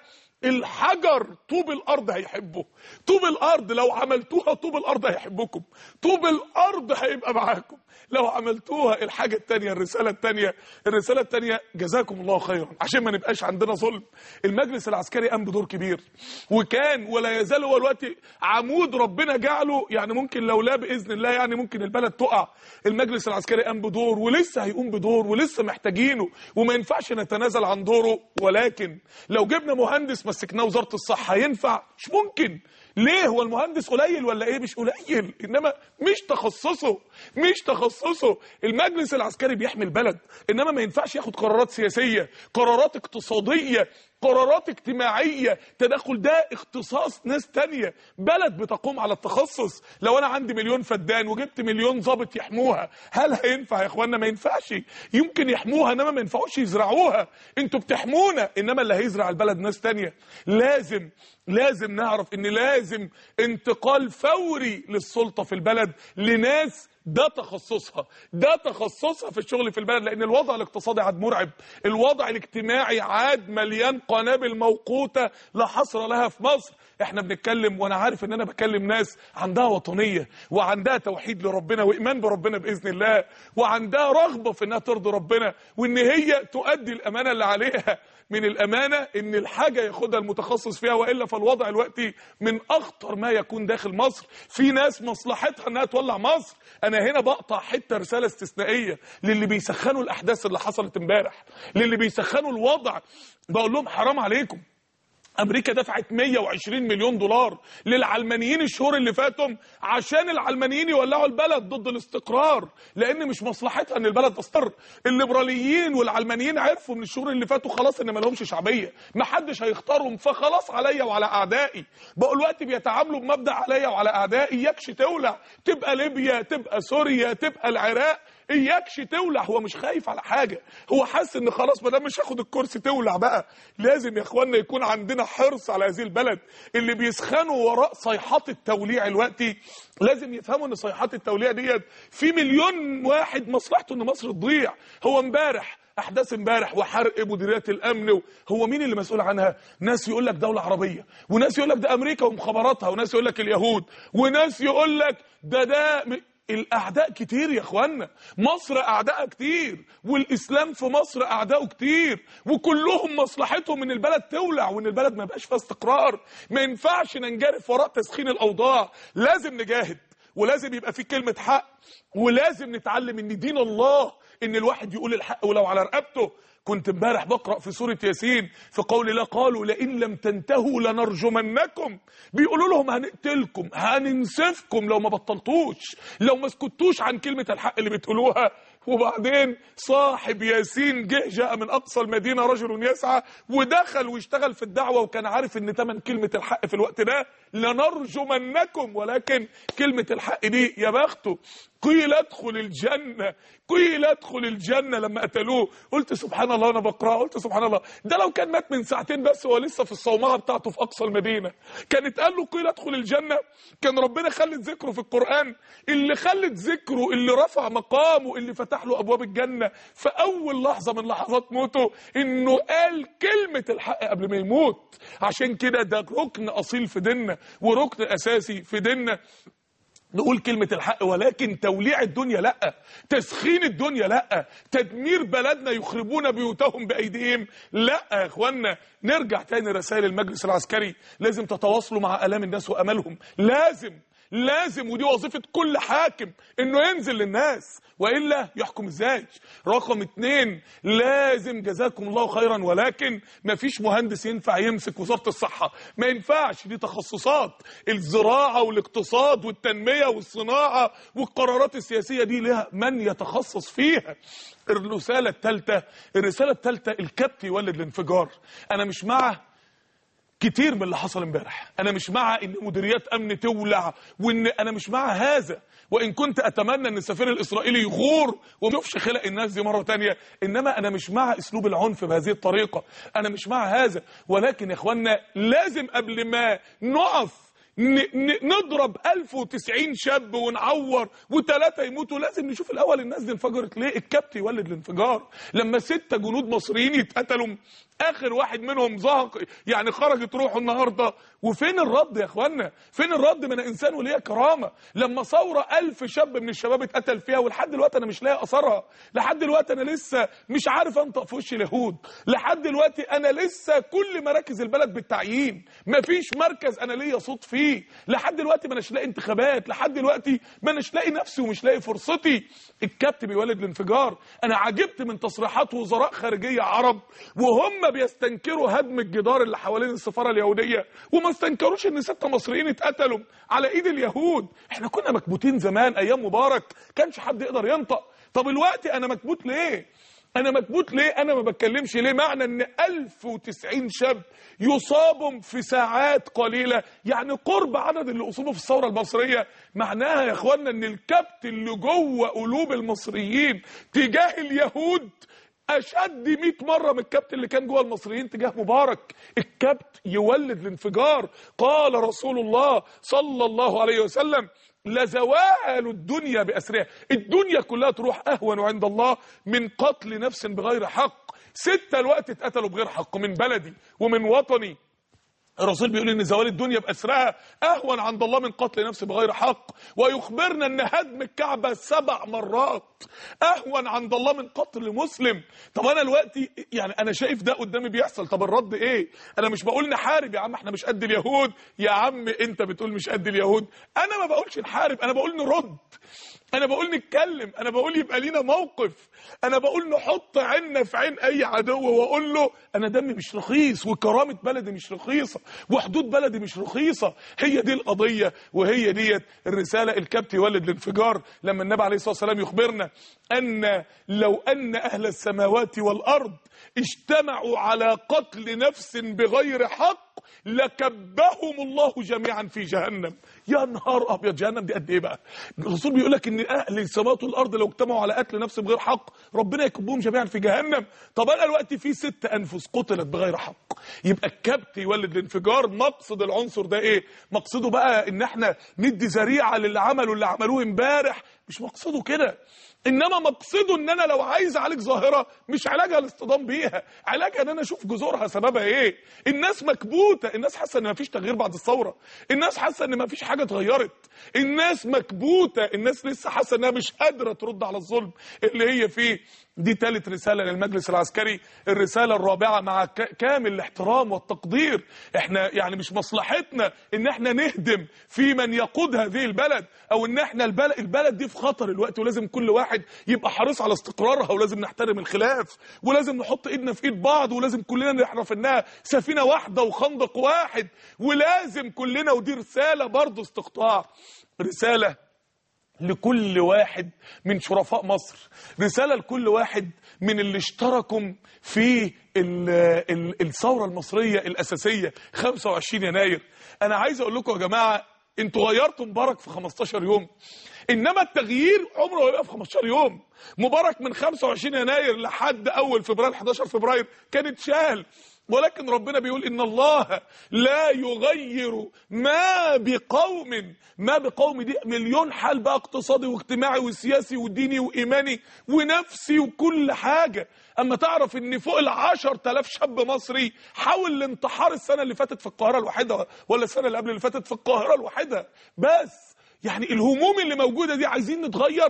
الحجر طوب الارض هيحبه طوب الارض لو عملتوها طوب الارض هيحبكم طوب الارض هيبقى معاكم لو عملتوها الحاجه التانية الرساله التانية الرساله التانية جزاكم الله خيرا عشان ما نبقاش عندنا ظلم المجلس العسكري قام بدور كبير وكان ولا يزال هو الوقت عمود ربنا جعله يعني ممكن لولا باذن الله يعني ممكن البلد تقع المجلس العسكري قام بدور ولسه هيقوم بدور ولسه محتاجينه وما ينفعش نتنازل عن دوره ولكن لو جبنا مهندس مسكناه وزاره الصحه ينفع مش ممكن ليه هو المهندس قليل ولا ايه مش قليل انما مش تخصصه مش تخصصه المجلس العسكري بيحمي البلد انما ما ينفعش ياخد قرارات سياسيه قرارات اقتصاديه قرارات اجتماعية تدخل ده اختصاص ناس تانية بلد بتقوم على التخصص لو انا عندي مليون فدان وجبت مليون ضابط يحموها هل هينفع يا اخوانا ما ينفعش يمكن يحموها انما ما ينفعوش يزرعوها انتوا بتحمونا انما اللي هيزرع البلد ناس تانية لازم لازم نعرف ان لازم انتقال فوري للسلطة في البلد لناس ده تخصصها ده تخصصها في الشغل في البلد لان الوضع الاقتصادي عاد مرعب الوضع الاجتماعي عاد مليان قنابل موقوته لا حصر لها في مصر احنا بنتكلم وانا عارف ان انا بكلم ناس عندها وطنيه وعندها توحيد لربنا وايمان بربنا باذن الله وعندها رغبه في انها ترضي ربنا وان هي تؤدي الامانه اللي عليها من الامانه ان الحاجه ياخدها المتخصص فيها والا فالوضع الوقتي من اخطر ما يكون داخل مصر في ناس مصلحتها انها تولع مصر انا هنا بقطع حته رساله استثنائيه للي بيسخنوا الاحداث اللي حصلت امبارح للي بيسخنوا الوضع بقول لهم حرام عليكم امريكا دفعت 120 مليون دولار للعلمانيين الشهور اللي فاتهم عشان العلمانيين يولعوا البلد ضد الاستقرار لان مش مصلحتها ان البلد تستقر الليبراليين والعلمانيين عرفوا من الشهور اللي فاتوا خلاص ان ما لهمش شعبيه ما حدش هيختارهم فخلاص عليا وعلى اعدائي بقوا الوقت بيتعاملوا بمبدا عليا وعلى اعدائي اياكش تولع تبقى ليبيا تبقى سوريا تبقى العراق اياكش تولع هو مش خايف على حاجه هو حاسس ان خلاص ما دام مش هاخد الكرسي تولع بقى لازم يا اخوانا يكون عندنا حرص على هذه البلد اللي بيسخنوا وراء صيحات التوليع الوقتي لازم يفهموا ان صيحات التوليع ديت في مليون واحد مصلحته ان مصر تضيع هو امبارح احداث امبارح وحرق مديريات الامن هو مين اللي مسؤول عنها ناس يقول لك دوله عربيه وناس يقول لك ده امريكا ومخابراتها وناس يقول لك اليهود وناس يقول لك ده ده م- الاعداء كتير يا اخوانا مصر اعدائها كتير والاسلام في مصر اعدائه كتير وكلهم مصلحتهم ان البلد تولع وان البلد ما يبقاش فيها استقرار ما ينفعش ننجرف وراء تسخين الاوضاع لازم نجاهد ولازم يبقى في كلمه حق ولازم نتعلم ان دين الله ان الواحد يقول الحق ولو على رقبته كنت امبارح بقرا في سوره ياسين في قول الله قالوا لئن لم تنتهوا لنرجمنكم بيقولوا لهم هنقتلكم هننسفكم لو ما بطلتوش لو ما سكتوش عن كلمه الحق اللي بتقولوها وبعدين صاحب ياسين جه جاء من اقصى المدينه رجل يسعى ودخل واشتغل في الدعوه وكان عارف ان ثمن كلمه الحق في الوقت ده لنرجمنكم ولكن كلمه الحق دي يا بخته قيل ادخل الجنة قيل ادخل الجنة لما قتلوه قلت سبحان الله انا بقرأ قلت سبحان الله ده لو كان مات من ساعتين بس هو لسه في الصومعة بتاعته في اقصى المدينة كانت قال له قيل ادخل الجنة كان ربنا خلت ذكره في القرآن اللي خلت ذكره اللي رفع مقامه اللي فتح له ابواب الجنة في اول لحظة من لحظات موته انه قال كلمة الحق قبل ما يموت عشان كده ده ركن اصيل في ديننا وركن اساسي في ديننا نقول كلمة الحق ولكن توليع الدنيا لا تسخين الدنيا لا تدمير بلدنا يخربون بيوتهم بأيديهم لا يا اخوانا نرجع تاني رسائل المجلس العسكري لازم تتواصلوا مع آلام الناس وأملهم لازم لازم ودي وظيفه كل حاكم انه ينزل للناس والا يحكم ازاي رقم اتنين لازم جزاكم الله خيرا ولكن ما فيش مهندس ينفع يمسك وزاره الصحه ما ينفعش دي تخصصات الزراعه والاقتصاد والتنميه والصناعه والقرارات السياسيه دي لها من يتخصص فيها الرساله الثالثه الرساله الثالثه الكبت يولد الانفجار انا مش مع كتير من اللي حصل امبارح انا مش مع ان مديريات امن تولع وان انا مش مع هذا وان كنت اتمنى ان السفير الاسرائيلي يغور وما يشوفش خلق الناس دي مره تانية انما انا مش مع اسلوب العنف بهذه الطريقه انا مش مع هذا ولكن يا اخوانا لازم قبل ما نقف ن- ن- نضرب 1090 شاب ونعور وثلاثه يموتوا لازم نشوف الاول الناس دي انفجرت ليه الكبت يولد الانفجار لما ستة جنود مصريين يتقتلوا اخر واحد منهم زهق يعني خرجت روحه النهارده وفين الرد يا اخوانا فين الرد من انسان وليه كرامه لما ثوره ألف شاب من الشباب اتقتل فيها ولحد دلوقتي انا مش لاقي اثرها لحد دلوقتي انا لسه مش عارف انطق في وش اليهود لحد دلوقتي انا لسه كل مراكز البلد بالتعيين مفيش مركز انا ليا صوت فيه لحد دلوقتي ما اناش لاقي انتخابات لحد دلوقتي ما اناش لاقي نفسي ومش لاقي فرصتي الكبت بيولد الانفجار انا عجبت من تصريحات وزراء خارجيه عرب وهم بيستنكروا هدم الجدار اللي حوالين السفاره اليهوديه وما استنكروش ان ستة مصريين اتقتلوا على ايد اليهود احنا كنا مكبوتين زمان ايام مبارك كانش حد يقدر ينطق طب الوقت انا مكبوت ليه انا مكبوت ليه انا ما بتكلمش ليه معنى ان 1090 شاب يصابوا في ساعات قليله يعني قرب عدد اللي اصيبوا في الثوره المصريه معناها يا اخوانا ان الكبت اللي جوه قلوب المصريين تجاه اليهود اشد 100 مره من الكبت اللي كان جوه المصريين تجاه مبارك الكبت يولد الانفجار قال رسول الله صلى الله عليه وسلم لزوال الدنيا بأسرها الدنيا كلها تروح أهون عند الله من قتل نفس بغير حق ستة الوقت اتقتلوا بغير حق من بلدي ومن وطني الرسول بيقول ان زوال الدنيا باسرها اهون عند الله من قتل نفس بغير حق ويخبرنا ان هدم الكعبه سبع مرات اهون عند الله من قتل مسلم طب انا دلوقتي يعني انا شايف ده قدامي بيحصل طب الرد ايه انا مش بقول نحارب يا عم احنا مش قد اليهود يا عم انت بتقول مش قد اليهود انا ما بقولش نحارب انا بقول نرد انا بقول نتكلم انا بقول يبقى لينا موقف انا بقول نحط عيننا في عين اي عدو واقول له انا دمي مش رخيص وكرامه بلدي مش رخيصه وحدود بلدي مش رخيصه هي دي القضيه وهي ديت الرساله الكبت يولد الانفجار لما النبي عليه الصلاه والسلام يخبرنا ان لو ان اهل السماوات والارض اجتمعوا على قتل نفس بغير حق لكبهم الله جميعا في جهنم يا نهار ابيض جهنم دي قد ايه بقى الرسول بيقول لك ان اهل السماوات والارض لو اجتمعوا على قتل نفس بغير حق ربنا يكبهم جميعا في جهنم طب انا دلوقتي في ست انفس قتلت بغير حق يبقى الكبت يولد الانفجار مقصد العنصر ده ايه مقصده بقى ان احنا ندي ذريعه للي عملوا اللي عملوه امبارح مش مقصده كده انما مقصده ان انا لو عايز اعالج ظاهره مش علاجها الاصطدام بيها علاجها ان انا اشوف جذورها سببها ايه الناس مكبوته الناس حاسه ان مفيش تغيير بعد الثوره الناس حاسه ان مفيش حاجه اتغيرت الناس مكبوته الناس لسه حاسه انها مش قادره ترد على الظلم اللي هي فيه دي ثالث رساله للمجلس العسكري الرساله الرابعه مع ك- كامل الاحترام والتقدير احنا يعني مش مصلحتنا ان احنا نهدم في من يقود هذه البلد او ان احنا البلد, البلد دي في خطر الوقت ولازم كل واحد يبقى حريص على استقرارها ولازم نحترم الخلاف ولازم نحط ايدنا في ايد بعض ولازم كلنا نعرف انها سفينه واحده وخندق واحد ولازم كلنا ودي رساله برضه استقطاع رساله لكل واحد من شرفاء مصر رسالة لكل واحد من اللي اشتركوا في ال- ال- الثورة المصرية الأساسية 25 يناير أنا عايز أقول لكم يا جماعة انتوا غيرتوا مبارك في 15 يوم انما التغيير عمره ما يبقى في 15 يوم مبارك من 25 يناير لحد اول فبراير 11 فبراير كان اتشال ولكن ربنا بيقول ان الله لا يغير ما بقوم ما بقوم دي مليون حال بقى اقتصادي واجتماعي وسياسي وديني وايماني ونفسي وكل حاجه اما تعرف ان فوق ال 10000 شاب مصري حاول الانتحار السنه اللي فاتت في القاهره الواحده ولا السنه اللي قبل اللي فاتت في القاهره الواحده بس يعني الهموم اللي موجوده دي عايزين نتغير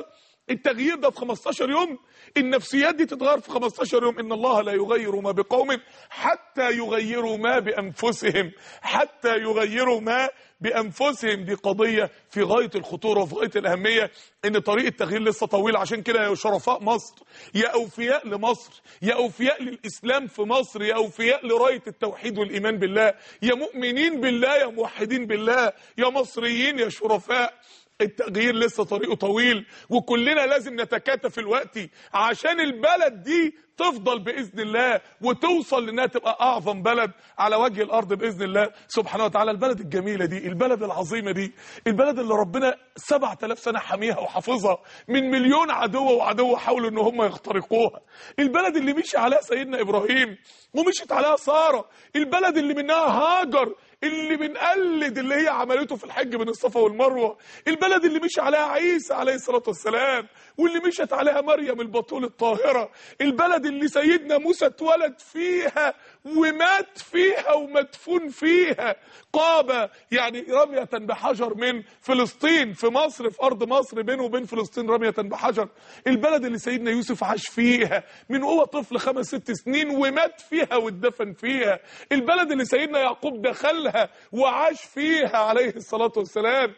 التغيير ده في 15 يوم النفسيات دي تتغير في 15 يوم ان الله لا يغير ما بقوم حتى يغيروا ما بانفسهم حتى يغيروا ما بانفسهم دي قضيه في غايه الخطوره وفي غايه الاهميه ان طريق التغيير لسه طويل عشان كده يا شرفاء مصر يا اوفياء لمصر يا اوفياء للاسلام في مصر يا اوفياء لرايه التوحيد والايمان بالله يا مؤمنين بالله يا موحدين بالله يا مصريين يا شرفاء التغيير لسه طريقه طويل وكلنا لازم نتكاتف الوقت عشان البلد دي تفضل باذن الله وتوصل لانها تبقى اعظم بلد على وجه الارض باذن الله سبحانه وتعالى البلد الجميله دي البلد العظيمه دي البلد اللي ربنا 7000 سنه حاميها وحافظها من مليون عدو وعدو حاولوا ان هم يخترقوها البلد اللي مشي عليها سيدنا ابراهيم ومشيت عليها ساره البلد اللي منها هاجر اللي بنقلد اللي هي عملته في الحج بين الصفا والمروه البلد اللي مشي عليها عيسى عليه الصلاه والسلام واللي مشت عليها مريم البطول الطاهره البلد اللي سيدنا موسى اتولد فيها ومات فيها ومدفون فيها قابة يعني رمية بحجر من فلسطين في مصر في أرض مصر بينه وبين فلسطين رمية بحجر البلد اللي سيدنا يوسف عاش فيها من هو طفل خمس ست سنين ومات فيها واتدفن فيها البلد اللي سيدنا يعقوب دخلها وعاش فيها عليه الصلاة والسلام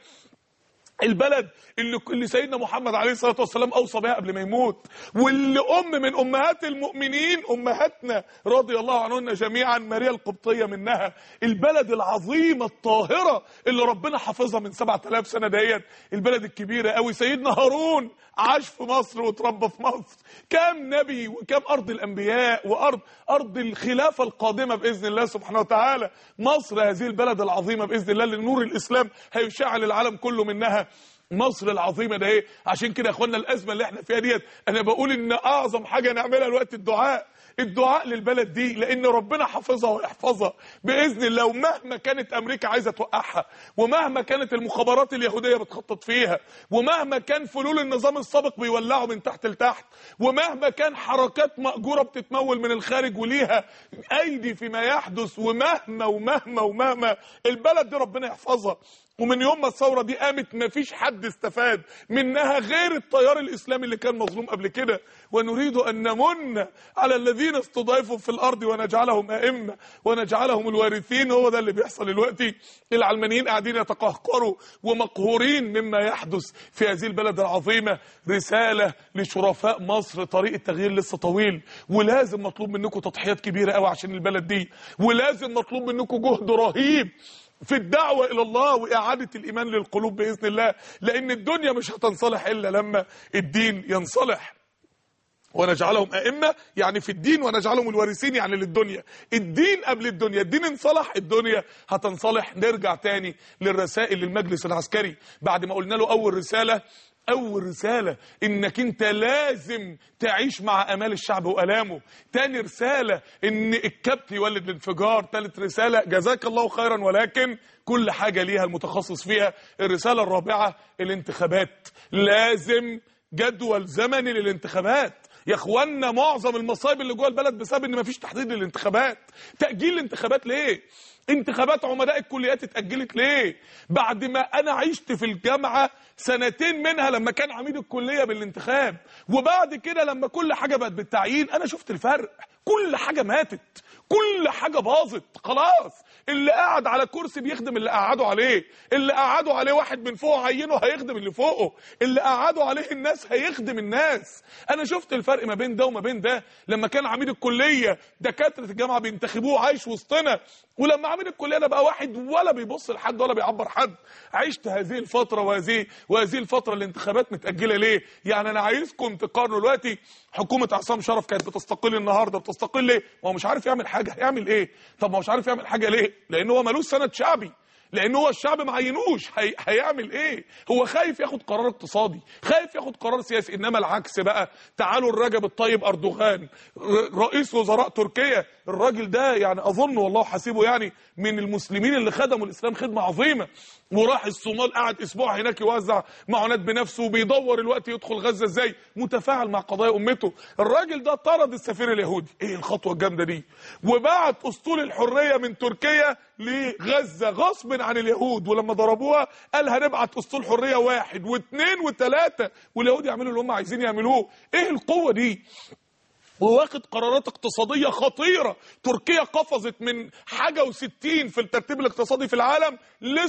البلد اللي اللي سيدنا محمد عليه الصلاه والسلام اوصى بها قبل ما يموت واللي ام من امهات المؤمنين امهاتنا رضي الله عنهن جميعا ماريا القبطيه منها البلد العظيمه الطاهره اللي ربنا حافظها من 7000 سنه ديت البلد الكبيره قوي سيدنا هارون عاش في مصر وتربى في مصر كام نبي وكام ارض الانبياء وارض ارض الخلافه القادمه باذن الله سبحانه وتعالى مصر هذه البلد العظيمه باذن الله اللي نور الاسلام هيشعل العالم كله منها مصر العظيمه ده ايه عشان كده يا اخوانا الازمه اللي احنا فيها ديت انا بقول ان اعظم حاجه نعملها الوقت الدعاء الدعاء للبلد دي لان ربنا حافظها ويحفظها باذن الله ومهما كانت امريكا عايزه توقعها ومهما كانت المخابرات اليهوديه بتخطط فيها ومهما كان فلول النظام السابق بيولعوا من تحت لتحت ومهما كان حركات مأجوره بتتمول من الخارج وليها ايدي فيما يحدث ومهما ومهما ومهما البلد دي ربنا يحفظها ومن يوم ما الثوره دي قامت مفيش حد استفاد منها غير التيار الاسلامي اللي كان مظلوم قبل كده ونريد ان نمن على الذين استضعفوا في الارض ونجعلهم ائمه ونجعلهم الوارثين هو ده اللي بيحصل دلوقتي العلمانيين قاعدين يتقهقروا ومقهورين مما يحدث في هذه البلد العظيمه رساله لشرفاء مصر طريق التغيير لسه طويل ولازم مطلوب منكم تضحيات كبيره قوي عشان البلد دي ولازم مطلوب منكم جهد رهيب في الدعوة إلى الله وإعادة الإيمان للقلوب بإذن الله لأن الدنيا مش هتنصلح إلا لما الدين ينصلح ونجعلهم أئمة يعني في الدين ونجعلهم الوارثين يعني للدنيا الدين قبل الدنيا الدين انصلح الدنيا هتنصلح نرجع تاني للرسائل للمجلس العسكري بعد ما قلنا له أول رسالة اول رسالة انك انت لازم تعيش مع امال الشعب والامه تاني رسالة ان الكبت يولد الانفجار تالت رسالة جزاك الله خيرا ولكن كل حاجة ليها المتخصص فيها الرسالة الرابعة الانتخابات لازم جدول زمني للانتخابات يا اخوانا معظم المصايب اللي جوه البلد بسبب ان مفيش تحديد للانتخابات تاجيل الانتخابات ليه انتخابات عمداء الكليات اتأجلت ليه بعد ما انا عشت في الجامعة سنتين منها لما كان عميد الكلية بالانتخاب وبعد كده لما كل حاجة بقت بالتعيين انا شفت الفرق كل حاجة ماتت كل حاجة باظت خلاص اللي قاعد على كرسي بيخدم اللي قعدوا عليه اللي قعدوا عليه واحد من فوق عينه هيخدم اللي فوقه اللي قعدوا عليه الناس هيخدم الناس انا شفت الفرق ما بين ده وما بين ده لما كان عميد الكلية دكاترة الجامعة بينتخبوه عايش وسطنا ولما عميد الكلية ده بقى واحد ولا بيبص لحد ولا بيعبر حد عشت هذه الفترة وهذه وهذه الفترة الانتخابات متأجلة ليه يعني انا عايزكم تقارنوا دلوقتي حكومة عصام شرف كانت بتستقل النهارده بتستقل ليه ما هو مش عارف يعمل حاجة هيعمل ايه طب ما هو مش عارف يعمل حاجة ليه لان هو ملوش سند شعبي لان هو الشعب ما عينوش هي... هيعمل ايه هو خايف ياخد قرار اقتصادي خايف ياخد قرار سياسي انما العكس بقى تعالوا الرجب الطيب اردوغان ر... رئيس وزراء تركيا الراجل ده يعني اظن والله حسيبه يعني من المسلمين اللي خدموا الاسلام خدمه عظيمه وراح الصومال قعد اسبوع هناك يوزع معونات بنفسه وبيدور الوقت يدخل غزه ازاي متفاعل مع قضايا امته الراجل ده طرد السفير اليهودي ايه الخطوه الجامده دي وبعت اسطول الحريه من تركيا لغزه غصب دفاعا عن اليهود ولما ضربوها قال هنبعت اسطول حريه واحد واثنين وثلاثه واليهود يعملوا اللي هم عايزين يعملوه ايه القوه دي وواخد قرارات اقتصادية خطيرة تركيا قفزت من حاجة وستين في الترتيب الاقتصادي في العالم ل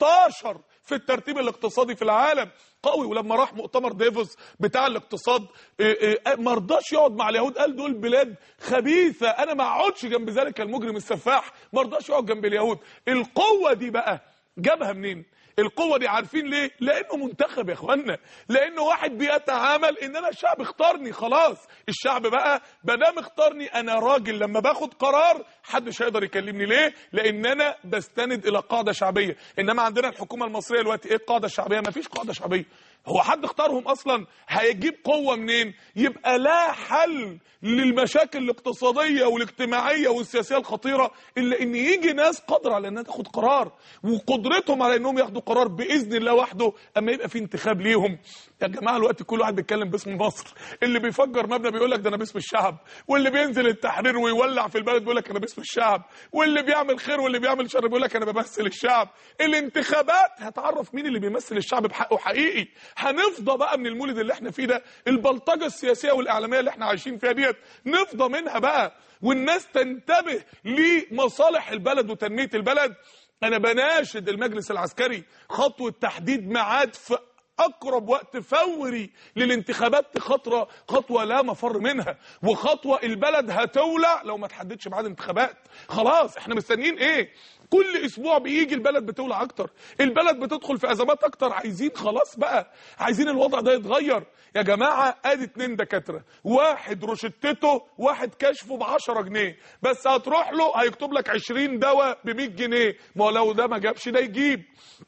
16 في الترتيب الاقتصادي في العالم قوي ولما راح مؤتمر ديفوس بتاع الاقتصاد إيه إيه ما رضاش يقعد مع اليهود قال دول بلاد خبيثه انا ما اقعدش جنب ذلك المجرم السفاح ما رضاش يقعد جنب اليهود القوه دي بقى جابها منين القوه دي عارفين ليه لانه منتخب يا اخوانا لانه واحد بيتعامل ان انا الشعب اختارني خلاص الشعب بقى مادام اختارني انا راجل لما باخد قرار محدش هيقدر يكلمني ليه لان انا بستند الى قاعده شعبيه انما عندنا الحكومه المصريه دلوقتي ايه القاعده الشعبيه ما فيش قاعده شعبيه هو حد اختارهم اصلا هيجيب قوه منين يبقى لا حل للمشاكل الاقتصاديه والاجتماعيه والسياسيه الخطيره الا ان يجي ناس قادره على انها تاخد قرار وقدرتهم على انهم ياخدوا قرار باذن الله وحده اما يبقى في انتخاب ليهم يا جماعه الوقت كل واحد بيتكلم باسم مصر اللي بيفجر مبنى بيقول لك ده انا باسم الشعب واللي بينزل التحرير ويولع في البلد بيقول لك انا باسم الشعب واللي بيعمل خير واللي بيعمل شر بيقول لك انا بمثل الشعب الانتخابات هتعرف مين اللي بيمثل الشعب بحقه حقيقي هنفضى بقى من المولد اللي احنا فيه ده البلطجه السياسيه والاعلاميه اللي احنا عايشين فيها ديت نفضى منها بقى والناس تنتبه لمصالح البلد وتنميه البلد انا بناشد المجلس العسكري خطوه تحديد ميعاد في اقرب وقت فوري للانتخابات خطوه خطوه لا مفر منها وخطوه البلد هتولع لو ما تحددش ميعاد انتخابات خلاص احنا مستنيين ايه كل اسبوع بيجي البلد بتولع اكتر البلد بتدخل في ازمات اكتر عايزين خلاص بقى عايزين الوضع ده يتغير يا جماعه ادي اتنين دكاتره واحد روشتته واحد كشفه ب 10 جنيه بس هتروح له هيكتب لك 20 دواء ب 100 جنيه ما هو لو ده ما جابش ده يجيب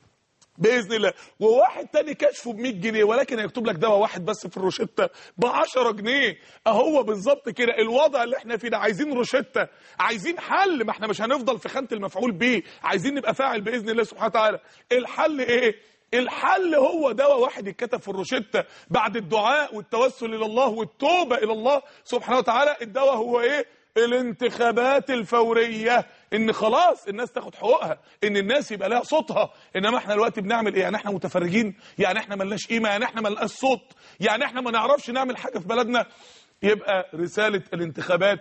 باذن الله وواحد تاني كشفه ب 100 جنيه ولكن هيكتب لك دواء واحد بس في الروشته ب 10 جنيه اهو بالظبط كده الوضع اللي احنا فيه ده عايزين روشته عايزين حل ما احنا مش هنفضل في خانه المفعول به عايزين نبقى فاعل باذن الله سبحانه وتعالى الحل ايه الحل هو دواء واحد يتكتب في الروشته بعد الدعاء والتوسل الى الله والتوبه الى الله سبحانه وتعالى الدواء هو ايه الانتخابات الفوريه ان خلاص الناس تاخد حقوقها ان الناس يبقى لها صوتها انما احنا دلوقتي بنعمل ايه يعني احنا متفرجين يعني احنا ملناش قيمه يعني احنا ملناش صوت يعني احنا ما نعرفش نعمل حاجه في بلدنا يبقى رساله الانتخابات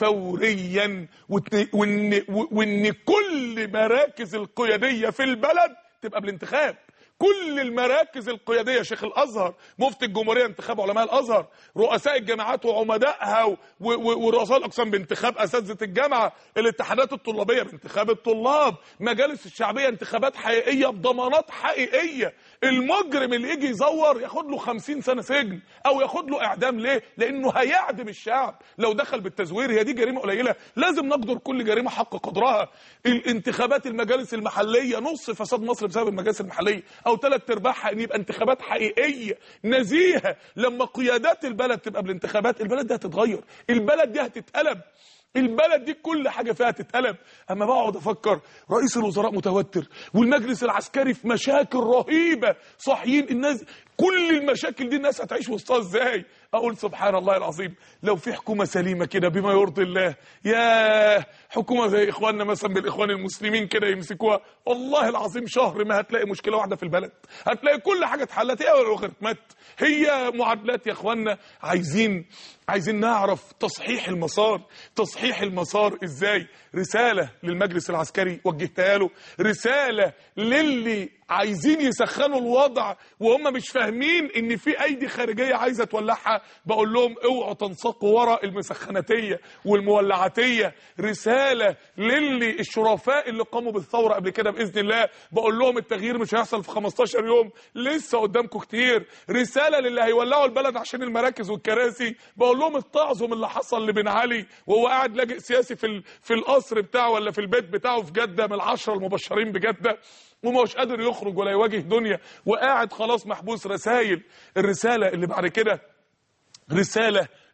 فوريا وإن- وان وان كل مراكز القياديه في البلد تبقى بالانتخاب كل المراكز القياديه شيخ الازهر مفتي الجمهوريه انتخاب علماء الازهر رؤساء الجامعات وعمدائها و- و- ورؤساء الاقسام بانتخاب اساتذه الجامعه الاتحادات الطلابيه بانتخاب الطلاب مجالس الشعبيه انتخابات حقيقيه بضمانات حقيقيه المجرم اللي يجي يزور ياخد له 50 سنه سجن او ياخد له اعدام ليه لانه هيعدم الشعب لو دخل بالتزوير هي دي جريمه قليله لازم نقدر كل جريمه حق قدرها الانتخابات المجالس المحليه نص فساد مصر بسبب المجالس المحليه او ثلاث ارباعها ان يبقى انتخابات حقيقيه نزيهه لما قيادات البلد تبقى بالانتخابات البلد دي هتتغير البلد دي هتتقلب البلد دي كل حاجه فيها تتقلب اما بقعد افكر رئيس الوزراء متوتر والمجلس العسكري في مشاكل رهيبه صاحيين الناس كل المشاكل دي الناس هتعيش وسطها ازاي اقول سبحان الله العظيم لو في حكومه سليمه كده بما يرضي الله يا حكومه زي اخواننا مثلا بالاخوان المسلمين كده يمسكوها والله العظيم شهر ما هتلاقي مشكله واحده في البلد هتلاقي كل حاجه اتحلت هي لوغاريتمات هي معادلات يا اخواننا عايزين عايزين نعرف تصحيح المسار تصحيح المسار ازاي رساله للمجلس العسكري وجهتها له رساله للي عايزين يسخنوا الوضع وهم مش فاهمين ان في ايدي خارجيه عايزه تولعها بقول لهم اوعوا تنساقوا ورا المسخناتيه والمولعاتيه رساله للي الشرفاء اللي قاموا بالثوره قبل كده باذن الله بقول لهم التغيير مش هيحصل في 15 يوم لسه قدامكم كتير رساله للي هيولعوا البلد عشان المراكز والكراسي بقول لهم اتعظوا من اللي حصل لبن علي وهو قاعد لاجئ سياسي في ال- في القصر بتاعه ولا في البيت بتاعه في جده من العشره المبشرين بجده وما هوش قادر يخرج ولا يواجه دنيا وقاعد خلاص محبوس رسائل الرساله اللي بعد كده رسالة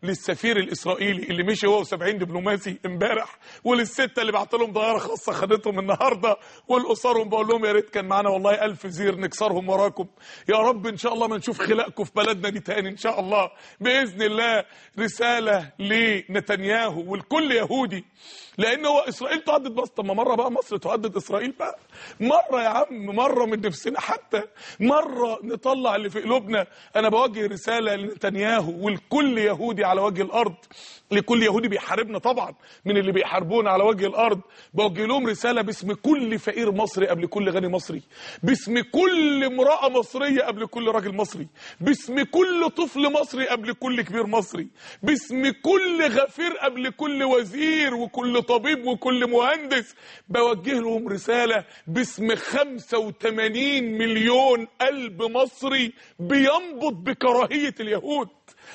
للسفير الاسرائيلي اللي مشي هو و70 دبلوماسي امبارح وللسته اللي بعت لهم طياره خاصه خدتهم النهارده والاسرهم بقول لهم يا ريت كان معانا والله ألف زير نكسرهم وراكم يا رب ان شاء الله ما نشوف خلاقكم في بلدنا دي تاني ان شاء الله باذن الله رساله لنتنياهو والكل يهودي لان هو اسرائيل تهدد مصر طب ما مره بقى مصر تهدد اسرائيل بقى مره يا عم مره من نفسنا حتى مره نطلع اللي في قلوبنا انا بوجه رساله لنتنياهو والكل يهودي على وجه الارض لكل يهودي بيحاربنا طبعا من اللي بيحاربونا على وجه الارض بوجه لهم رساله باسم كل فقير مصري قبل كل غني مصري باسم كل امراه مصريه قبل كل راجل مصري باسم كل طفل مصري قبل كل كبير مصري باسم كل غفير قبل كل وزير وكل طبيب وكل مهندس بوجه لهم رساله باسم 85 مليون قلب مصري بينبض بكراهيه اليهود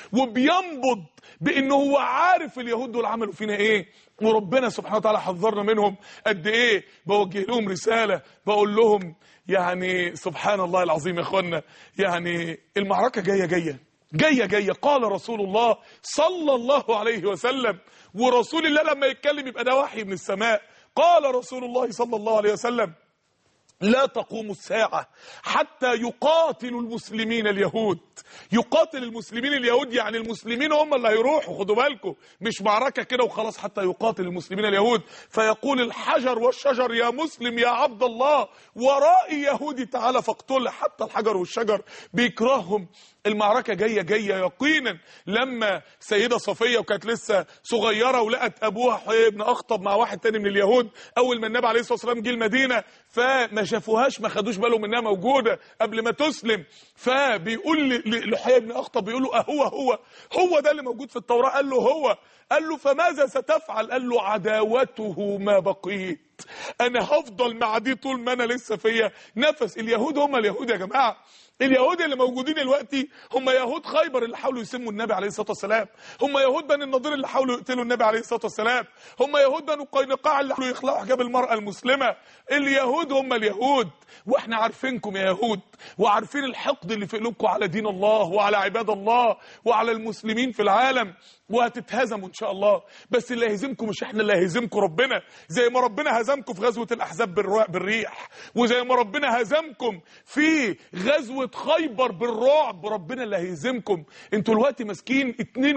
وبينبض بانه هو عارف اليهود دول عملوا فينا ايه وربنا سبحانه وتعالى حذرنا منهم قد ايه بوجه لهم رساله بقول لهم يعني سبحان الله العظيم يا اخوانا يعني المعركه جايه جايه جايه جايه قال رسول الله صلى الله عليه وسلم ورسول الله لما يتكلم يبقى ده وحي من السماء قال رسول الله صلى الله عليه وسلم لا تقوم الساعة حتى يقاتل المسلمين اليهود يقاتل المسلمين اليهود يعني المسلمين هم اللي هيروحوا خدوا بالكم مش معركة كده وخلاص حتى يقاتل المسلمين اليهود فيقول الحجر والشجر يا مسلم يا عبد الله ورائي يهودي تعالى فاقتله حتى الحجر والشجر بيكرههم المعركة جاية جاية يقينا لما سيدة صفية وكانت لسه صغيرة ولقت أبوها حيي بن أخطب مع واحد تاني من اليهود أول ما النبي عليه الصلاة والسلام جه المدينة فما شافوهاش ما خدوش بالهم إنها موجودة قبل ما تسلم فبيقول لحيي بن أخطب بيقول له أهو هو هو ده اللي موجود في التوراة قال له هو قال له فماذا ستفعل قال له عداوته ما بقيت انا هفضل مع دي طول ما انا لسه فيا نفس اليهود هم اليهود يا جماعه اليهود اللي موجودين دلوقتي هم يهود خيبر اللي حاولوا يسموا النبي عليه الصلاه والسلام هم يهود بني النضير اللي حاولوا يقتلوا النبي عليه الصلاه والسلام هم يهود بني قينقاع اللي حاولوا يخلعوا حجاب المراه المسلمه اليهود هم اليهود واحنا عارفينكم يا يهود وعارفين الحقد اللي في قلوبكم على دين الله وعلى عباد الله وعلى المسلمين في العالم وهتتهزموا ان شاء الله بس اللي هيهزمكم مش احنا اللي هيهزمكم ربنا زي ما ربنا هزمكم في غزوه الاحزاب بالريح وزي ما ربنا هزمكم في غزوه خيبر بالرعب ربنا اللي هيهزمكم انتوا دلوقتي ماسكين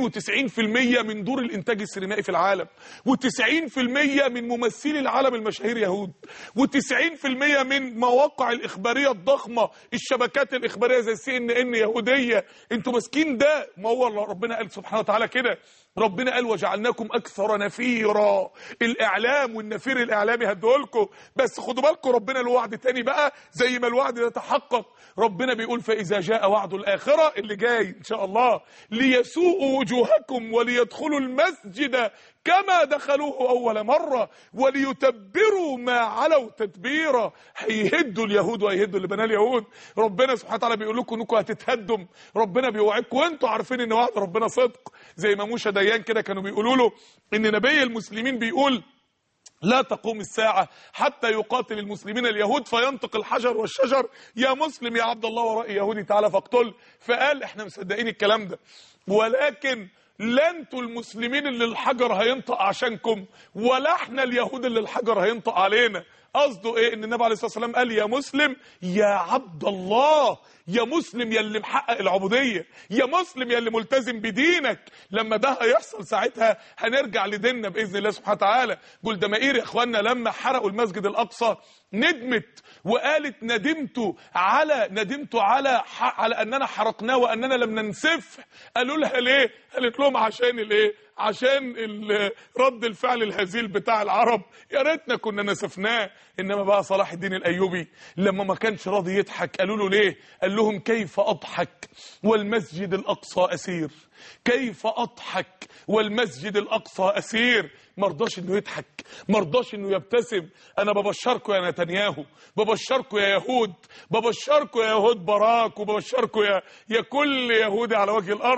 92% من دور الانتاج السينمائي في العالم و90% من ممثلي العالم المشاهير يهود و90% من مواقع الاخباريه الضخمه الشبكات الاخباريه زي سي ان ان يهوديه انتوا ماسكين ده ما هو ربنا قال سبحانه وتعالى كده ربنا قال وجعلناكم اكثر نفيرا الاعلام والنفير الاعلامي هدولكم بس خدوا بالكم ربنا له وعد تاني بقى زي ما الوعد ده تحقق ربنا بيقول فاذا جاء وعد الاخره اللي جاي ان شاء الله ليسوءوا وجوهكم وليدخلوا المسجد كما دخلوه اول مره وليتبروا ما علوا تتبيرا هيهدوا اليهود وهيهدوا اللي بناه اليهود ربنا سبحانه وتعالى بيقول لكم انكم هتتهدم ربنا بيوعدكم وانتوا عارفين ان وعد ربنا صدق زي ما موشى ديان كده كانوا بيقولوا له ان نبي المسلمين بيقول لا تقوم الساعة حتى يقاتل المسلمين اليهود فينطق الحجر والشجر يا مسلم يا عبد الله ورائي يهودي تعالى فاقتل فقال احنا مصدقين الكلام ده ولكن لا انتوا المسلمين اللي الحجر هينطق عشانكم ولا احنا اليهود اللي الحجر هينطق علينا قصده ايه ان النبي عليه الصلاه والسلام قال يا مسلم يا عبد الله يا مسلم يا اللي محقق العبوديه يا مسلم يا اللي ملتزم بدينك لما ده هيحصل ساعتها هنرجع لديننا باذن الله سبحانه وتعالى جولدمائير يا اخوانا لما حرقوا المسجد الاقصى ندمت وقالت ندمت على ندمت على على اننا حرقناه واننا لم ننسفه قالوا لها ليه قالت لهم عشان الايه عشان رد الفعل الهزيل بتاع العرب يا ريتنا كنا نسفناه انما بقى صلاح الدين الايوبي لما ما كانش راضي يضحك قالوا له ليه قال لهم كيف اضحك والمسجد الاقصى اسير كيف اضحك والمسجد الاقصى اسير مرضاش انه يضحك مرضاش انه يبتسم انا ببشركم يا نتنياهو ببشركم يا يهود ببشركم يا يهود باراك وببشركم يا يا كل يهودي على وجه الارض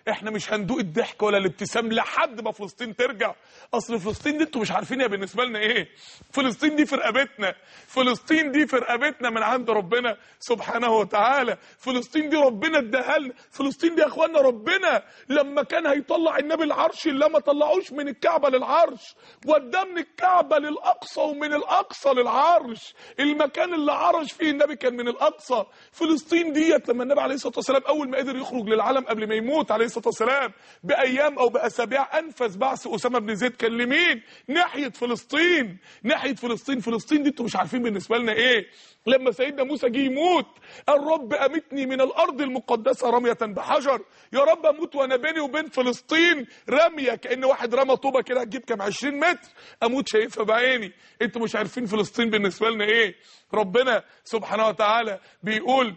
احنا مش هندوق الضحك ولا الابتسام لحد ما فلسطين ترجع اصل فلسطين دي انتوا مش عارفين هي بالنسبه لنا ايه فلسطين دي في رقبتنا فلسطين دي في رقبتنا من عند ربنا سبحانه وتعالى فلسطين دي ربنا اداها لنا فلسطين دي يا اخوانا ربنا لما كان هيطلع النبي العرش اللي ما طلعوش من الكعبه للعرش وداه من الكعبه للاقصى ومن الاقصى للعرش المكان اللي عرش فيه النبي كان من الاقصى فلسطين ديت لما النبي عليه الصلاه والسلام اول ما قدر يخرج للعالم قبل ما يموت عليه الصلاه والسلام بايام او باسابيع انفذ بعث اسامه بن زيد كان لمين ناحيه فلسطين ناحيه فلسطين فلسطين دي انتوا مش عارفين بالنسبه لنا ايه لما سيدنا موسى جه يموت الرب امتني من الارض المقدسه رميه بحجر يا رب اموت وانا بيني وبين فلسطين رميه كان واحد رمى طوبه كده هتجيب كام 20 متر اموت شايفها بعيني انتوا مش عارفين فلسطين بالنسبه لنا ايه ربنا سبحانه وتعالى بيقول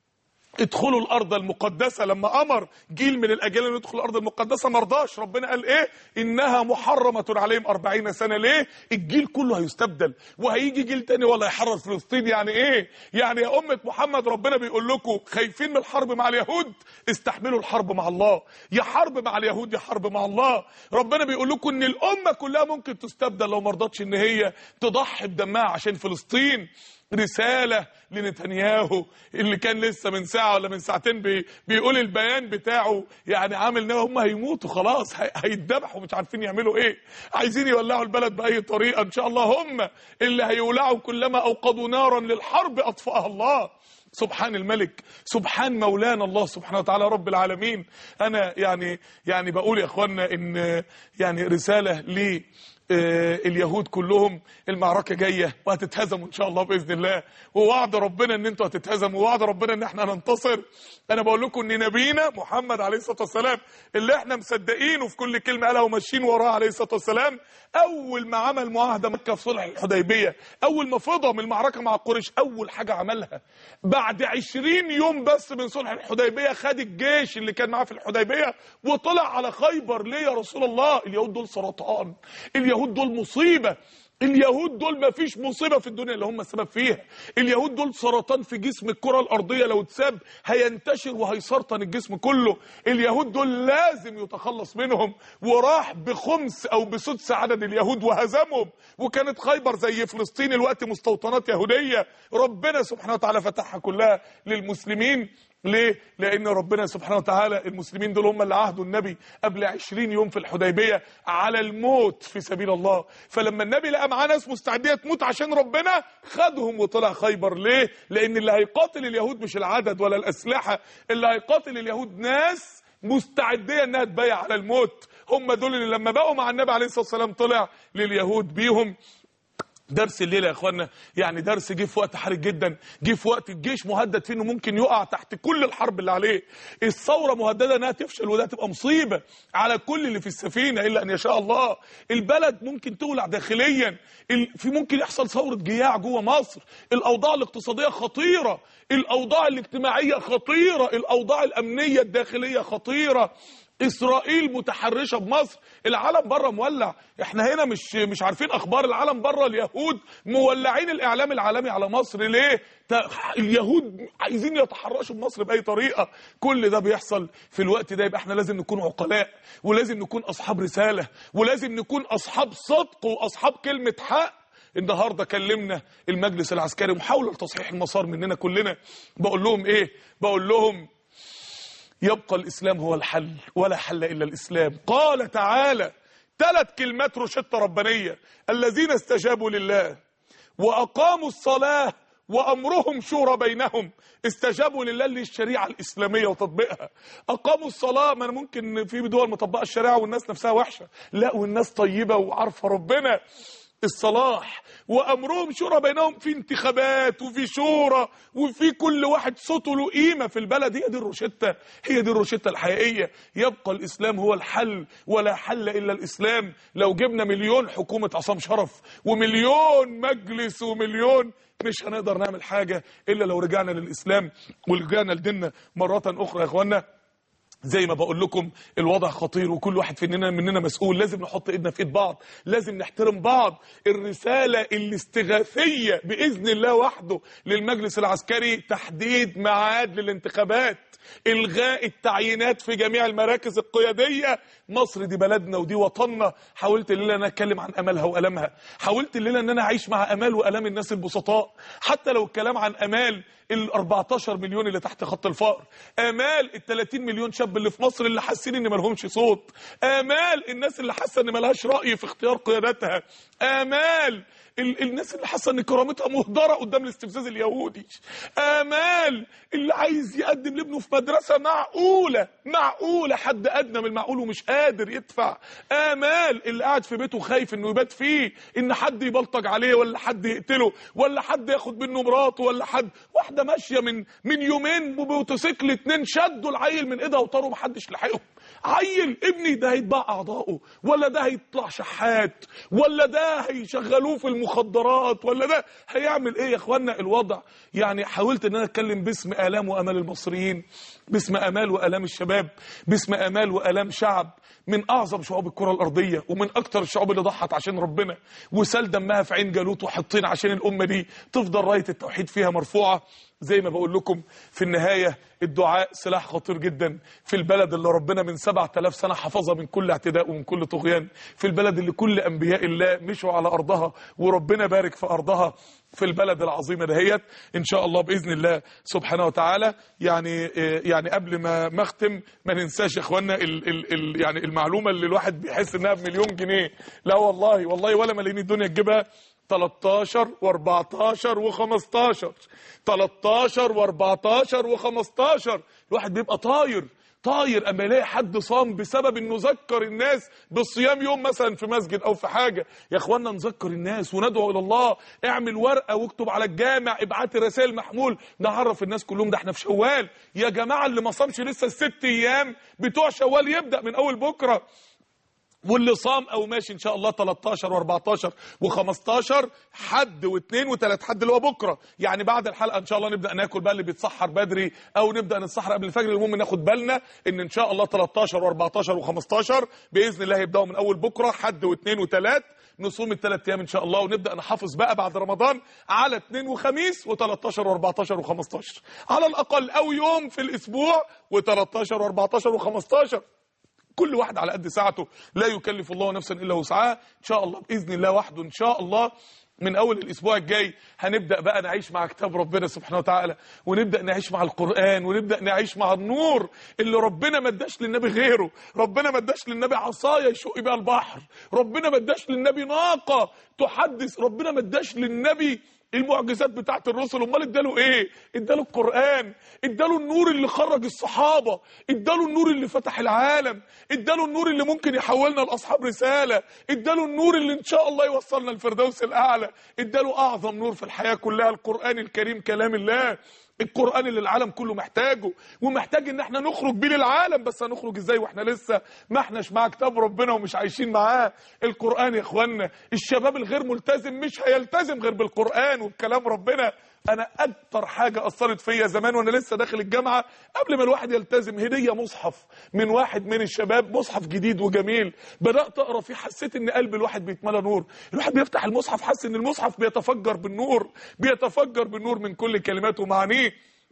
ادخلوا الارض المقدسه لما امر جيل من الاجيال ان يدخل الارض المقدسه ما رضاش ربنا قال ايه انها محرمه عليهم 40 سنه ليه الجيل كله هيستبدل وهيجي جيل تاني ولا يحرر فلسطين يعني ايه يعني يا امه محمد ربنا بيقول لكم خايفين من الحرب مع اليهود استحملوا الحرب مع الله يا حرب مع اليهود يا حرب مع الله ربنا بيقول لكم ان الامه كلها ممكن تستبدل لو ما رضتش ان هي تضحي بدمها عشان فلسطين رسالة لنتنياهو اللي كان لسه من ساعة ولا من ساعتين بي بيقول البيان بتاعه يعني عامل ان هم هيموتوا خلاص هي- هيتذبحوا مش عارفين يعملوا ايه عايزين يولعوا البلد بأي طريقة ان شاء الله هم اللي هيولعوا كلما اوقدوا نارا للحرب اطفأها الله سبحان الملك سبحان مولانا الله سبحانه وتعالى رب العالمين انا يعني يعني بقول يا اخوانا ان يعني رسالة لي آه، اليهود كلهم المعركه جايه وهتتهزموا ان شاء الله باذن الله ووعد ربنا ان انتوا هتتهزموا ووعد ربنا ان احنا هننتصر انا بقول لكم ان نبينا محمد عليه الصلاه والسلام اللي احنا مصدقينه في كل كلمه قالها وماشيين وراه عليه الصلاه والسلام اول ما عمل معاهده مكه في صلح الحديبيه اول ما فضى من المعركه مع قريش اول حاجه عملها بعد 20 يوم بس من صلح الحديبيه خد الجيش اللي كان معاه في الحديبيه وطلع على خيبر ليه يا رسول الله اليهود دول سرطان اليهود دول مصيبه اليهود دول ما فيش مصيبة في الدنيا اللي هم السبب فيها اليهود دول سرطان في جسم الكرة الأرضية لو اتساب هينتشر وهيسرطن الجسم كله اليهود دول لازم يتخلص منهم وراح بخمس أو بسدس عدد اليهود وهزمهم وكانت خيبر زي فلسطين الوقت مستوطنات يهودية ربنا سبحانه وتعالى فتحها كلها للمسلمين ليه؟ لأن ربنا سبحانه وتعالى المسلمين دول هم اللي عهدوا النبي قبل 20 يوم في الحديبية على الموت في سبيل الله فلما النبي لقى معاه ناس مستعدية تموت عشان ربنا خدهم وطلع خيبر ليه؟ لأن اللي هيقاتل اليهود مش العدد ولا الأسلحة اللي هيقاتل اليهود ناس مستعدية انها تبايع على الموت هم دول اللي لما بقوا مع النبي عليه الصلاة والسلام طلع لليهود بيهم درس الليله يا اخوانا يعني درس جه في وقت حرج جدا جه في وقت الجيش مهدد فيه انه ممكن يقع تحت كل الحرب اللي عليه الثوره مهدده انها تفشل وده تبقى مصيبه على كل اللي في السفينه الا ان يشاء الله البلد ممكن تولع داخليا ال- في ممكن يحصل ثوره جياع جوه مصر الاوضاع الاقتصاديه خطيره الاوضاع الاجتماعيه خطيره الاوضاع الامنيه الداخليه خطيره اسرائيل متحرشه بمصر العالم بره مولع احنا هنا مش مش عارفين اخبار العالم بره اليهود مولعين الاعلام العالمي على مصر ليه تا- اليهود عايزين يتحرشوا بمصر باي طريقه كل ده بيحصل في الوقت ده يبقى احنا لازم نكون عقلاء ولازم نكون اصحاب رساله ولازم نكون اصحاب صدق واصحاب كلمه حق النهارده كلمنا المجلس العسكري محاوله لتصحيح المسار مننا كلنا بقول لهم ايه بقول لهم يبقى الإسلام هو الحل ولا حل إلا الإسلام قال تعالى ثلاث كلمات روشتة ربانية الذين استجابوا لله وأقاموا الصلاة وأمرهم شورى بينهم استجابوا لله للشريعة الإسلامية وتطبيقها أقاموا الصلاة ما أنا ممكن في دول مطبقة الشريعة والناس نفسها وحشة لا والناس طيبة وعارفة ربنا الصلاح وامرهم شورى بينهم في انتخابات وفي شورى وفي كل واحد صوته له قيمه في البلد هي دي الروشته هي دي الروشته الحقيقيه يبقى الاسلام هو الحل ولا حل الا الاسلام لو جبنا مليون حكومه عصام شرف ومليون مجلس ومليون مش هنقدر نعمل حاجه الا لو رجعنا للاسلام ورجعنا لديننا مره اخرى يا اخوانا زي ما بقول لكم الوضع خطير وكل واحد فينا مننا مسؤول لازم نحط ايدنا في ايد بعض لازم نحترم بعض الرسالة الاستغاثية بإذن الله وحده للمجلس العسكري تحديد ميعاد للانتخابات الغاء التعيينات في جميع المراكز القياديه مصر دي بلدنا ودي وطننا حاولت الليله ان انا اتكلم عن امالها والامها حاولت الليله ان انا اعيش مع امال والام الناس البسطاء حتى لو الكلام عن امال ال 14 مليون اللي تحت خط الفقر امال ال 30 مليون شاب اللي في مصر اللي حاسين ان مالهمش صوت امال الناس اللي حاسه ان مالهاش راي في اختيار قيادتها امال ال الناس اللي حاسه ان كرامتها مهدره قدام الاستفزاز اليهودي امال اللي عايز يقدم لابنه في مدرسه معقوله معقوله حد ادنى من المعقول ومش قادر يدفع امال اللي قاعد في بيته خايف انه يبات فيه ان حد يبلطج عليه ولا حد يقتله ولا حد ياخد منه مراته ولا حد واحده ماشيه من من يومين بموتوسيكل اتنين شدوا العيل من ايدها وطاروا محدش لحقهم عيل ابني ده هيتباع اعضائه ولا ده هيطلع شحات ولا ده هيشغلوه في المخدرات ولا ده هيعمل ايه يا اخوانا الوضع يعني حاولت ان انا اتكلم باسم الام وامال المصريين باسم امال والام الشباب باسم امال والام شعب من اعظم شعوب الكره الارضيه ومن اكتر الشعوب اللي ضحت عشان ربنا وسال دمها في عين جالوت وحطين عشان الامه دي تفضل رايه التوحيد فيها مرفوعه زي ما بقول لكم في النهايه الدعاء سلاح خطير جدا في البلد اللي ربنا من 7000 سنه حفظها من كل اعتداء ومن كل طغيان في البلد اللي كل انبياء الله مشوا على ارضها وربنا بارك في ارضها في البلد العظيمه دهيت ان شاء الله باذن الله سبحانه وتعالى يعني يعني قبل ما ما اختم ما ننساش يا اخوانا ال ال ال يعني المعلومه اللي الواحد بيحس انها بمليون جنيه لا والله والله ولا ملايين الدنيا تجيبها 13 و14 و15 13 و14 و15 الواحد بيبقى طاير طاير اما يلاقي حد صام بسبب انه ذكر الناس بالصيام يوم مثلا في مسجد او في حاجه يا اخوانا نذكر الناس وندعو الى الله اعمل ورقه واكتب على الجامع ابعت رسائل محمول نعرف الناس كلهم ده احنا في شوال يا جماعه اللي ما صامش لسه الست ايام بتوع شوال يبدا من اول بكره واللي صام او ماشي ان شاء الله 13 و14 و15 حد واثنين وثلاث حد اللي هو بكره يعني بعد الحلقه ان شاء الله نبدا ناكل بقى اللي بيتسحر بدري او نبدا نتسحر قبل الفجر المهم ناخد بالنا ان ان شاء الله 13 و14 و15 باذن الله هيبداوا من اول بكره حد واثنين وثلاث نصوم الثلاث ايام ان شاء الله ونبدا نحافظ بقى بعد رمضان على اثنين وخميس و13 و14 و15 على الاقل او يوم في الاسبوع و13 و14 و15 كل واحد على قد ساعته لا يكلف الله نفسا الا وسعها ان شاء الله باذن الله وحده ان شاء الله من اول الاسبوع الجاي هنبدا بقى نعيش مع كتاب ربنا سبحانه وتعالى ونبدا نعيش مع القران ونبدا نعيش مع النور اللي ربنا ما اداش للنبي غيره ربنا ما اداش للنبي عصايه يشق بيها البحر ربنا ما اداش للنبي ناقه تحدث ربنا ما اداش للنبي المعجزات بتاعت الرسل امال اداله ايه اداله القران اداله النور اللي خرج الصحابه اداله النور اللي فتح العالم اداله النور اللي ممكن يحولنا لاصحاب رساله اداله النور اللي ان شاء الله يوصلنا الفردوس الاعلى اداله اعظم نور في الحياه كلها القران الكريم كلام الله القرآن اللي العالم كله محتاجه ومحتاج ان احنا نخرج بيه للعالم بس هنخرج ازاي واحنا لسه ما احناش مع كتاب ربنا ومش عايشين معاه القرآن يا اخوانا الشباب الغير ملتزم مش هيلتزم غير بالقرآن وبكلام ربنا انا اكتر حاجه اثرت فيا زمان وانا لسه داخل الجامعه قبل ما الواحد يلتزم هديه مصحف من واحد من الشباب مصحف جديد وجميل بدات اقرا فيه حسيت ان قلب الواحد بيتملى نور الواحد بيفتح المصحف حاسس ان المصحف بيتفجر بالنور بيتفجر بالنور من كل كلماته ومعانيه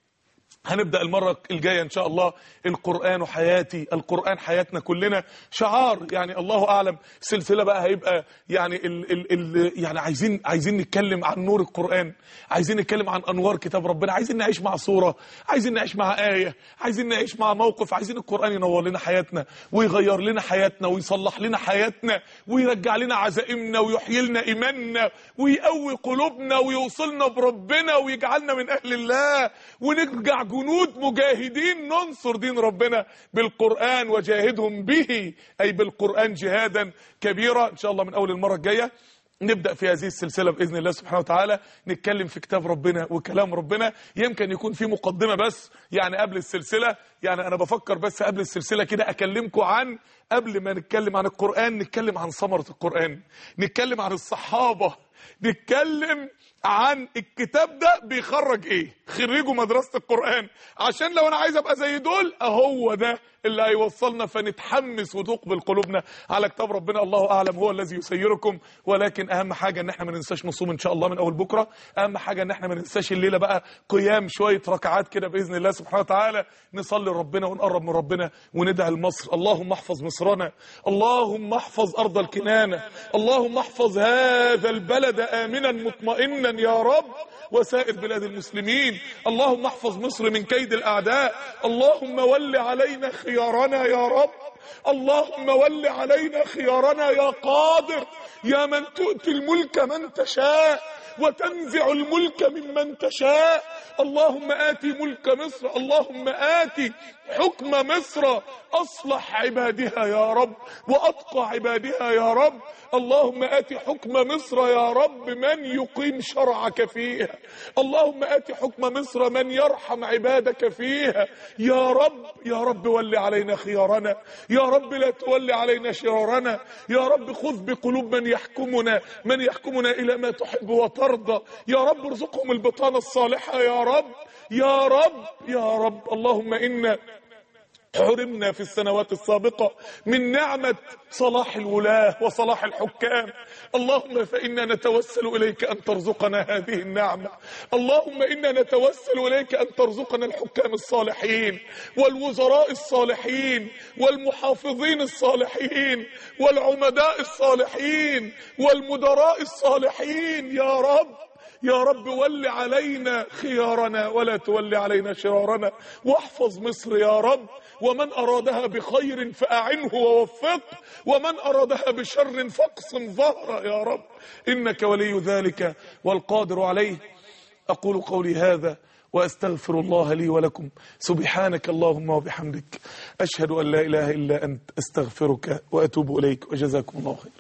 هنبدا المره الجايه ان شاء الله القران حياتي القران حياتنا كلنا شعار يعني الله اعلم سلسله بقى هيبقى يعني ال ال ال يعني عايزين عايزين نتكلم عن نور القران عايزين نتكلم عن انوار كتاب ربنا عايزين نعيش مع صوره عايزين نعيش مع ايه عايزين نعيش مع موقف عايزين القران ينور لنا حياتنا ويغير لنا حياتنا ويصلح لنا حياتنا ويرجع لنا عزائمنا ويحيي لنا ايماننا ويقوي قلوبنا ويوصلنا بربنا ويجعلنا من اهل الله ونرجع جنود مجاهدين ننصر دين ربنا بالقرآن وجاهدهم به أي بالقرآن جهادا كبيرا إن شاء الله من أول المرة الجاية نبدأ في هذه السلسلة بإذن الله سبحانه وتعالى نتكلم في كتاب ربنا وكلام ربنا يمكن يكون في مقدمة بس يعني قبل السلسلة يعني أنا بفكر بس قبل السلسلة كده أكلمكم عن قبل ما نتكلم عن القرآن نتكلم عن ثمرة القرآن نتكلم عن الصحابة نتكلم عن الكتاب ده بيخرج ايه خريجوا مدرسة القرآن عشان لو انا عايز ابقى زي دول اهو ده اللي هيوصلنا فنتحمس وتقبل قلوبنا على كتاب ربنا الله اعلم هو الذي يسيركم ولكن اهم حاجه ان احنا ما ننساش نصوم ان شاء الله من اول بكره اهم حاجه ان احنا ما ننساش الليله بقى قيام شويه ركعات كده باذن الله سبحانه وتعالى نصلي لربنا ونقرب من ربنا وندعي لمصر اللهم احفظ مصرنا اللهم احفظ ارض الكنانه اللهم احفظ هذا البلد امنا مطمئنا يا رب وسائر بلاد المسلمين اللهم احفظ مصر من كيد الاعداء اللهم ول علينا خيارنا يا رب اللهم ول علينا خيارنا يا قادر يا من تؤتي الملك من تشاء وتنزع الملك ممن تشاء اللهم آتي ملك مصر اللهم آتي حكم مصر أصلح عبادها يا رب وأتقى عبادها يا رب اللهم آتي حكم مصر يا رب من يقيم شرعك فيها اللهم آتي حكم مصر من يرحم عبادك فيها يا رب يا رب ول علينا خيارنا يا رب لا تولي علينا شرارنا يا رب خذ بقلوب من يحكمنا من يحكمنا إلى ما تحب وترضى يا رب ارزقهم البطانة الصالحة يا رب يا رب يا رب اللهم إنا حرمنا في السنوات السابقة من نعمة صلاح الولاة وصلاح الحكام اللهم فإنا نتوسل إليك أن ترزقنا هذه النعمة اللهم إنا نتوسل إليك أن ترزقنا الحكام الصالحين والوزراء الصالحين والمحافظين الصالحين والعمداء الصالحين والمدراء الصالحين يا رب يا رب ول علينا خيارنا ولا تول علينا شرارنا واحفظ مصر يا رب ومن أرادها بخير فأعنه ووفقه ومن أرادها بشر فاقسم ظهره يا رب إنك ولي ذلك والقادر عليه أقول قولي هذا وأستغفر الله لي ولكم سبحانك اللهم وبحمدك أشهد أن لا إله إلا أنت أستغفرك وأتوب إليك وجزاكم الله خير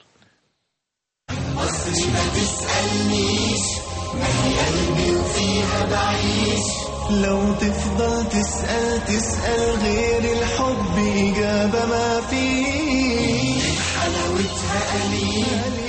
مصر ما تسألنيش ما هي قلبي وفيها بعيش لو تفضل تسأل تسأل غير الحب إجابة ما فيش حلاوتها قليل